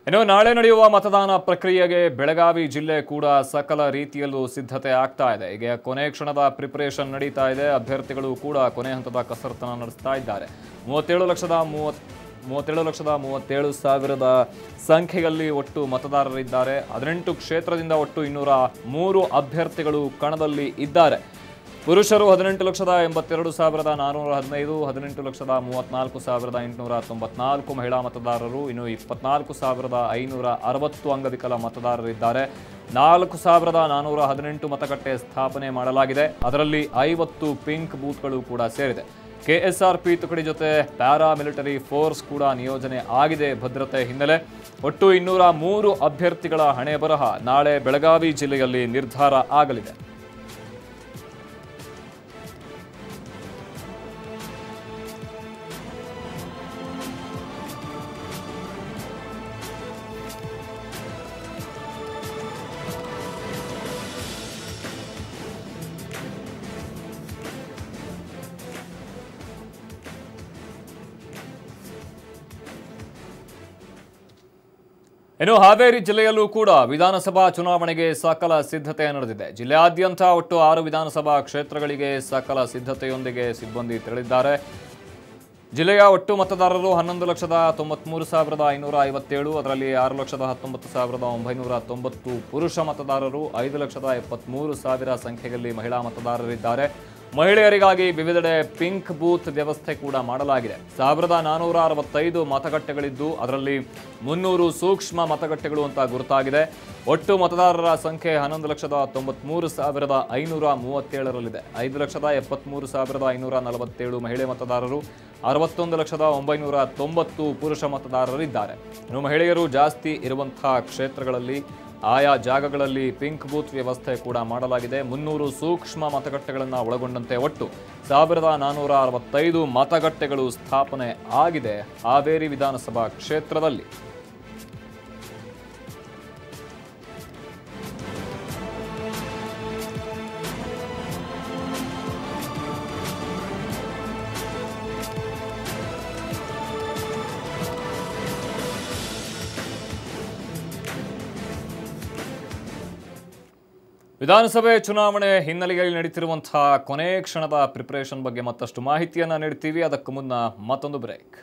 ಇನ್ನು ನಾಳೆ ನಡೆಯುವ ಮತದಾನ ಪ್ರಕ್ರಿಯೆಗೆ ಬೆಳಗಾವಿ ಜಿಲ್ಲೆ ಕೂಡ ಸಕಲ ರೀತಿಯಲ್ಲೂ ಸಿದ್ಧತೆ ಆಗ್ತಾ ಇದೆ ಈಗ ಕೊನೆ ಕ್ಷಣದ ಪ್ರಿಪರೇಷನ್ ನಡೀತಾ ಇದೆ ಅಭ್ಯರ್ಥಿಗಳು ಕೂಡ ಕೊನೆ ಹಂತದ ಕಸರತ್ತನ್ನು ನಡೆಸ್ತಾ ಇದ್ದಾರೆ ಮೂವತ್ತೇಳು ಲಕ್ಷದ ಮೂವತ್ ಮೂವತ್ತೇಳು ಲಕ್ಷದ ಮೂವತ್ತೇಳು ಸಾವಿರದ ಸಂಖ್ಯೆಯಲ್ಲಿ ಒಟ್ಟು ಮತದಾರರಿದ್ದಾರೆ ಹದಿನೆಂಟು ಕ್ಷೇತ್ರದಿಂದ ಒಟ್ಟು ಇನ್ನೂರ ಮೂರು ಅಭ್ಯರ್ಥಿಗಳು ಕಣದಲ್ಲಿ ಇದ್ದಾರೆ ಪುರುಷರು ಹದಿನೆಂಟು ಲಕ್ಷದ ಎಂಬತ್ತೆರಡು ಸಾವಿರದ ನಾನ್ನೂರ ಹದಿನೈದು ಹದಿನೆಂಟು ಲಕ್ಷದ ಮೂವತ್ನಾಲ್ಕು ಸಾವಿರದ ಎಂಟುನೂರ ತೊಂಬತ್ನಾಲ್ಕು ಮಹಿಳಾ ಮತದಾರರು ಇನ್ನು ಇಪ್ಪತ್ನಾಲ್ಕು ಸಾವಿರದ ಐನೂರ ಅರವತ್ತು ಅಂಗವಿಕಲ ಮತದಾರರಿದ್ದಾರೆ ನಾಲ್ಕು ಸಾವಿರದ ನಾನ್ನೂರ ಹದಿನೆಂಟು ಮತಗಟ್ಟೆ ಸ್ಥಾಪನೆ ಮಾಡಲಾಗಿದೆ ಅದರಲ್ಲಿ ಐವತ್ತು ಪಿಂಕ್ ಬೂತ್ಗಳು ಕೂಡ ಸೇರಿದೆ ಕೆಎಸ್ಆರ್ಪಿ ತುಕಡಿ ಜೊತೆ ಪ್ಯಾರಾ ಮಿಲಿಟರಿ ಫೋರ್ಸ್ ಕೂಡ ನಿಯೋಜನೆ ಆಗಿದೆ ಭದ್ರತೆ ಹಿನ್ನೆಲೆ ಒಟ್ಟು ಇನ್ನೂರ ಮೂರು ಅಭ್ಯರ್ಥಿಗಳ ಹಣೆ ಬರಹ ನಾಳೆ ಬೆಳಗಾವಿ ಜಿಲ್ಲೆಯಲ್ಲಿ ನಿರ್ಧಾರ ಆಗಲಿದೆ ಇನ್ನು ಹಾವೇರಿ ಜಿಲ್ಲೆಯಲ್ಲೂ ಕೂಡ ವಿಧಾನಸಭಾ ಚುನಾವಣೆಗೆ ಸಕಲ ಸಿದ್ಧತೆ ನಡೆದಿದೆ ಜಿಲ್ಲೆಯಾದ್ಯಂತ ಒಟ್ಟು ಆರು ವಿಧಾನಸಭಾ ಕ್ಷೇತ್ರಗಳಿಗೆ ಸಕಲ ಸಿದ್ಧತೆಯೊಂದಿಗೆ ಸಿಬ್ಬಂದಿ ತೆರಳಿದ್ದಾರೆ ಜಿಲ್ಲೆಯ ಒಟ್ಟು ಮತದಾರರು ಹನ್ನೊಂದು ಲಕ್ಷದ ತೊಂಬತ್ಮೂರು ಸಾವಿರದ ಐನೂರ ಐವತ್ತೇಳು ಅದರಲ್ಲಿ ಆರು ಲಕ್ಷದ ಹತ್ತೊಂಬತ್ತು ಸಾವಿರದ ಒಂಬೈನೂರ ತೊಂಬತ್ತು ಪುರುಷ ಮತದಾರರು ಐದು ಲಕ್ಷದ ಎಪ್ಪತ್ಮೂರು ಸಾವಿರ ಸಂಖ್ಯೆಯಲ್ಲಿ ಮಹಿಳಾ ಮತದಾರರಿದ್ದಾರೆ ಮಹಿಳೆಯರಿಗಾಗಿ ವಿವಿಧೆಡೆ ಪಿಂಕ್ ಬೂತ್ ವ್ಯವಸ್ಥೆ ಕೂಡ ಮಾಡಲಾಗಿದೆ ಸಾವಿರದ ನಾನೂರ ಅರವತ್ತೈದು ಮತಗಟ್ಟೆಗಳಿದ್ದು ಅದರಲ್ಲಿ ಮುನ್ನೂರು ಸೂಕ್ಷ್ಮ ಮತಗಟ್ಟೆಗಳು ಅಂತ ಗುರುತಾಗಿದೆ ಒಟ್ಟು ಮತದಾರರ ಸಂಖ್ಯೆ ಹನ್ನೊಂದು ಲಕ್ಷದ ತೊಂಬತ್ಮೂರು ಸಾವಿರದ ಐನೂರ ಮೂವತ್ತೇಳರಲ್ಲಿದೆ ಐದು ಲಕ್ಷದ ಎಪ್ಪತ್ಮೂರು ಸಾವಿರದ ಐನೂರ ನಲವತ್ತೇಳು ಮಹಿಳೆ ಮತದಾರರು ಅರವತ್ತೊಂದು ಲಕ್ಷದ ಒಂಬೈನೂರ ತೊಂಬತ್ತು ಪುರುಷ ಮತದಾರರಿದ್ದಾರೆ ಇನ್ನು ಮಹಿಳೆಯರು ಜಾಸ್ತಿ ಇರುವಂತಹ ಕ್ಷೇತ್ರಗಳಲ್ಲಿ ಆಯಾ ಜಾಗಗಳಲ್ಲಿ ಪಿಂಕ್ ಬೂತ್ ವ್ಯವಸ್ಥೆ ಕೂಡ ಮಾಡಲಾಗಿದೆ ಮುನ್ನೂರು ಸೂಕ್ಷ್ಮ ಮತಗಟ್ಟೆಗಳನ್ನು ಒಳಗೊಂಡಂತೆ ಒಟ್ಟು ಸಾವಿರದ ನಾನ್ನೂರ ಅರವತ್ತೈದು ಮತಗಟ್ಟೆಗಳು ಸ್ಥಾಪನೆ ಆಗಿದೆ ಹಾವೇರಿ ವಿಧಾನಸಭಾ ಕ್ಷೇತ್ರದಲ್ಲಿ ವಿಧಾನಸಭೆ ಚುನಾವಣೆ ಹಿನ್ನೆಲೆಯಲ್ಲಿ ನಡೀತಿರುವಂತಹ ಕೊನೆ ಕ್ಷಣದ ಪ್ರಿಪರೇಷನ್ ಬಗ್ಗೆ ಮತ್ತಷ್ಟು ಮಾಹಿತಿಯನ್ನ ನೀಡ್ತೀವಿ ಅದಕ್ಕೂ ಮುನ್ನ ಮತ್ತೊಂದು ಬ್ರೇಕ್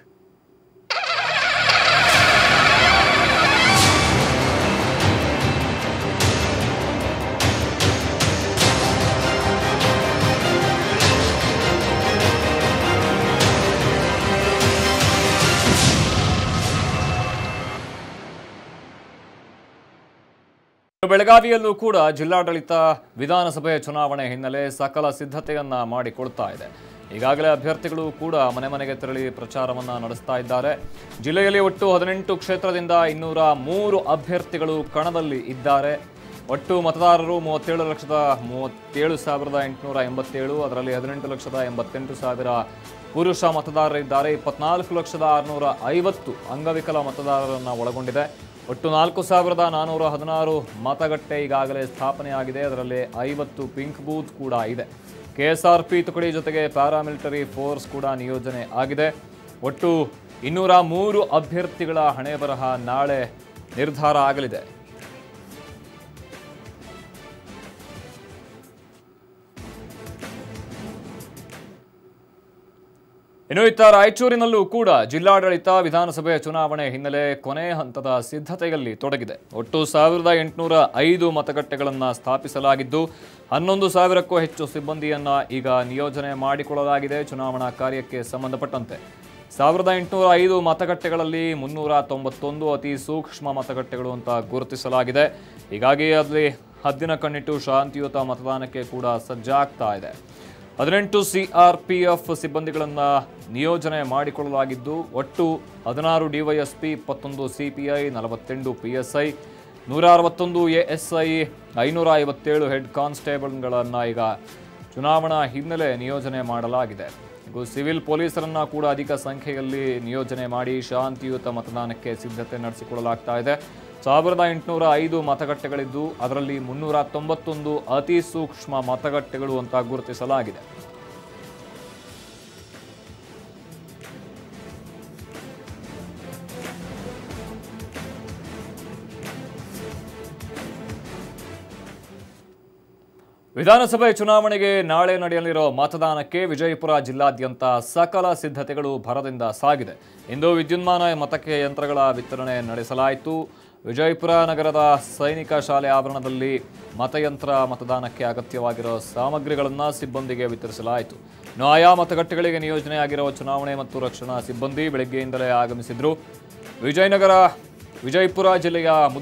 ಬೆಳಗಾವಿಯಲ್ಲೂ ಕೂಡ ಜಿಲ್ಲಾಡಳಿತ ವಿಧಾನಸಭೆ ಚುನಾವಣೆ ಹಿನ್ನೆಲೆ ಸಕಲ ಸಿದ್ಧತೆಯನ್ನ ಮಾಡಿಕೊಳ್ತಾ ಇದೆ ಈಗಾಗಲೇ ಅಭ್ಯರ್ಥಿಗಳು ಕೂಡ ಮನೆ ಮನೆಗೆ ತೆರಳಿ ಪ್ರಚಾರವನ್ನ ನಡೆಸ್ತಾ ಇದ್ದಾರೆ ಜಿಲ್ಲೆಯಲ್ಲಿ ಒಟ್ಟು ಹದಿನೆಂಟು ಕ್ಷೇತ್ರದಿಂದ ಇನ್ನೂರ ಮೂರು ಅಭ್ಯರ್ಥಿಗಳು ಕಣದಲ್ಲಿ ಇದ್ದಾರೆ ಒಟ್ಟು ಮತದಾರರು ಮೂವತ್ತೇಳು ಲಕ್ಷದ ಮೂವತ್ತೇಳು ಸಾವಿರದ ಎಂಟುನೂರ ಎಂಬತ್ತೇಳು ಅದರಲ್ಲಿ ಹದಿನೆಂಟು ಲಕ್ಷದ ಎಂಬತ್ತೆಂಟು ಸಾವಿರ ಪುರುಷ ಮತದಾರರಿದ್ದಾರೆ ಇಪ್ಪತ್ನಾಲ್ಕು ಲಕ್ಷದ ಆರುನೂರ ಐವತ್ತು ಅಂಗವಿಕಲ ಮತದಾರರನ್ನು ಒಳಗೊಂಡಿದೆ ಒಟ್ಟು ನಾಲ್ಕು ಸಾವಿರದ ನಾನ್ನೂರ ಹದಿನಾರು ಮತಗಟ್ಟೆ ಈಗಾಗಲೇ ಸ್ಥಾಪನೆಯಾಗಿದೆ ಅದರಲ್ಲಿ ಐವತ್ತು ಪಿಂಕ್ ಬೂತ್ ಕೂಡ ಇದೆ ಕೆಎಸ್ಆರ್ಪಿ ತುಕಡಿ ಜೊತೆಗೆ ಪ್ಯಾರಾಮಿಲಿಟರಿ ಫೋರ್ಸ್ ಕೂಡ ನಿಯೋಜನೆ ಆಗಿದೆ ಒಟ್ಟು ಇನ್ನೂರ ಮೂರು ಅಭ್ಯರ್ಥಿಗಳ ಹಣೆ ಬರಹ ನಾಳೆ ನಿರ್ಧಾರ ಆಗಲಿದೆ ಇನ್ನು ಇತ್ತ ರಾಯಚೂರಿನಲ್ಲೂ ಕೂಡ ಜಿಲ್ಲಾಡಳಿತ ವಿಧಾನಸಭೆ ಚುನಾವಣೆ ಹಿನ್ನೆಲೆ ಕೊನೆ ಹಂತದ ಸಿದ್ಧತೆಯಲ್ಲಿ ತೊಡಗಿದೆ ಒಟ್ಟು ಸಾವಿರದ ಎಂಟುನೂರ ಐದು ಮತಗಟ್ಟೆಗಳನ್ನು ಸ್ಥಾಪಿಸಲಾಗಿದ್ದು ಹನ್ನೊಂದು ಸಾವಿರಕ್ಕೂ ಹೆಚ್ಚು ಸಿಬ್ಬಂದಿಯನ್ನ ಈಗ ನಿಯೋಜನೆ ಮಾಡಿಕೊಳ್ಳಲಾಗಿದೆ ಚುನಾವಣಾ ಕಾರ್ಯಕ್ಕೆ ಸಂಬಂಧಪಟ್ಟಂತೆ ಸಾವಿರದ ಎಂಟುನೂರ ಐದು ಮತಗಟ್ಟೆಗಳಲ್ಲಿ ಮುನ್ನೂರ ತೊಂಬತ್ತೊಂದು ಅತಿ ಸೂಕ್ಷ್ಮ ಮತಗಟ್ಟೆಗಳು ಅಂತ ಗುರುತಿಸಲಾಗಿದೆ ಹೀಗಾಗಿ ಅಲ್ಲಿ ಹದ್ದಿನ ಕಣ್ಣಿಟ್ಟು ಶಾಂತಿಯುತ ಮತದಾನಕ್ಕೆ ಕೂಡ ಸಜ್ಜಾಗ್ತಾ ಇದೆ ಹದಿನೆಂಟು ಸಿಆರ್ಪಿಎಫ್ ಸಿಬ್ಬಂದಿಗಳನ್ನು ನಿಯೋಜನೆ ಮಾಡಿಕೊಳ್ಳಲಾಗಿದ್ದು ಒಟ್ಟು ಹದಿನಾರು ಡಿವೈಎಸ್ಪಿ ಇಪ್ಪತ್ತೊಂದು ಸಿಪಿಐ ನಲವತ್ತೆಂಟು ಪಿಎಸ್ಐ ನೂರ ಅರವತ್ತೊಂದು ಎಎಸ್ಐ ಐನೂರ ಐವತ್ತೇಳು ಹೆಡ್ ಕಾನ್ಸ್ಟೇಬಲ್ಗಳನ್ನು ಈಗ ಚುನಾವಣಾ ಹಿನ್ನೆಲೆ ನಿಯೋಜನೆ ಮಾಡಲಾಗಿದೆ ಹಾಗೂ ಸಿವಿಲ್ ಪೊಲೀಸರನ್ನ ಕೂಡ ಅಧಿಕ ಸಂಖ್ಯೆಯಲ್ಲಿ ನಿಯೋಜನೆ ಮಾಡಿ ಶಾಂತಿಯುತ ಮತದಾನಕ್ಕೆ ಸಿದ್ಧತೆ ನಡೆಸಿಕೊಳ್ಳಲಾಗ್ತಾ ಇದೆ ಸಾವಿರದ ಎಂಟುನೂರ ಐದು ಮತಗಟ್ಟೆಗಳಿದ್ದು ಅದರಲ್ಲಿ ಮುನ್ನೂರ ತೊಂಬತ್ತೊಂದು ಅತಿ ಸೂಕ್ಷ್ಮ ಮತಗಟ್ಟೆಗಳು ಅಂತ ಗುರುತಿಸಲಾಗಿದೆ ವಿಧಾನಸಭೆ ಚುನಾವಣೆಗೆ ನಾಳೆ ನಡೆಯಲಿರೋ ಮತದಾನಕ್ಕೆ ವಿಜಯಪುರ ಜಿಲ್ಲಾದ್ಯಂತ ಸಕಲ ಸಿದ್ಧತೆಗಳು ಭರದಿಂದ ಸಾಗಿದೆ ಇಂದು ವಿದ್ಯುನ್ಮಾನ ಮತಕ್ಕೆ ಯಂತ್ರಗಳ ವಿತರಣೆ ನಡೆಸಲಾಯಿತು ವಿಜಯಪುರ ನಗರದ ಸೈನಿಕ ಶಾಲೆ ಆವರಣದಲ್ಲಿ ಮತಯಂತ್ರ ಮತದಾನಕ್ಕೆ ಅಗತ್ಯವಾಗಿರೋ ಸಾಮಗ್ರಿಗಳನ್ನು ಸಿಬ್ಬಂದಿಗೆ ವಿತರಿಸಲಾಯಿತು ಇನ್ನು ಆಯಾ ಮತಗಟ್ಟೆಗಳಿಗೆ ನಿಯೋಜನೆಯಾಗಿರುವ ಚುನಾವಣೆ ಮತ್ತು ರಕ್ಷಣಾ ಸಿಬ್ಬಂದಿ ಬೆಳಗ್ಗೆಯಿಂದಲೇ ಆಗಮಿಸಿದ್ರು ವಿಜಯನಗರ ವಿಜಯಪುರ ಜಿಲ್ಲೆಯ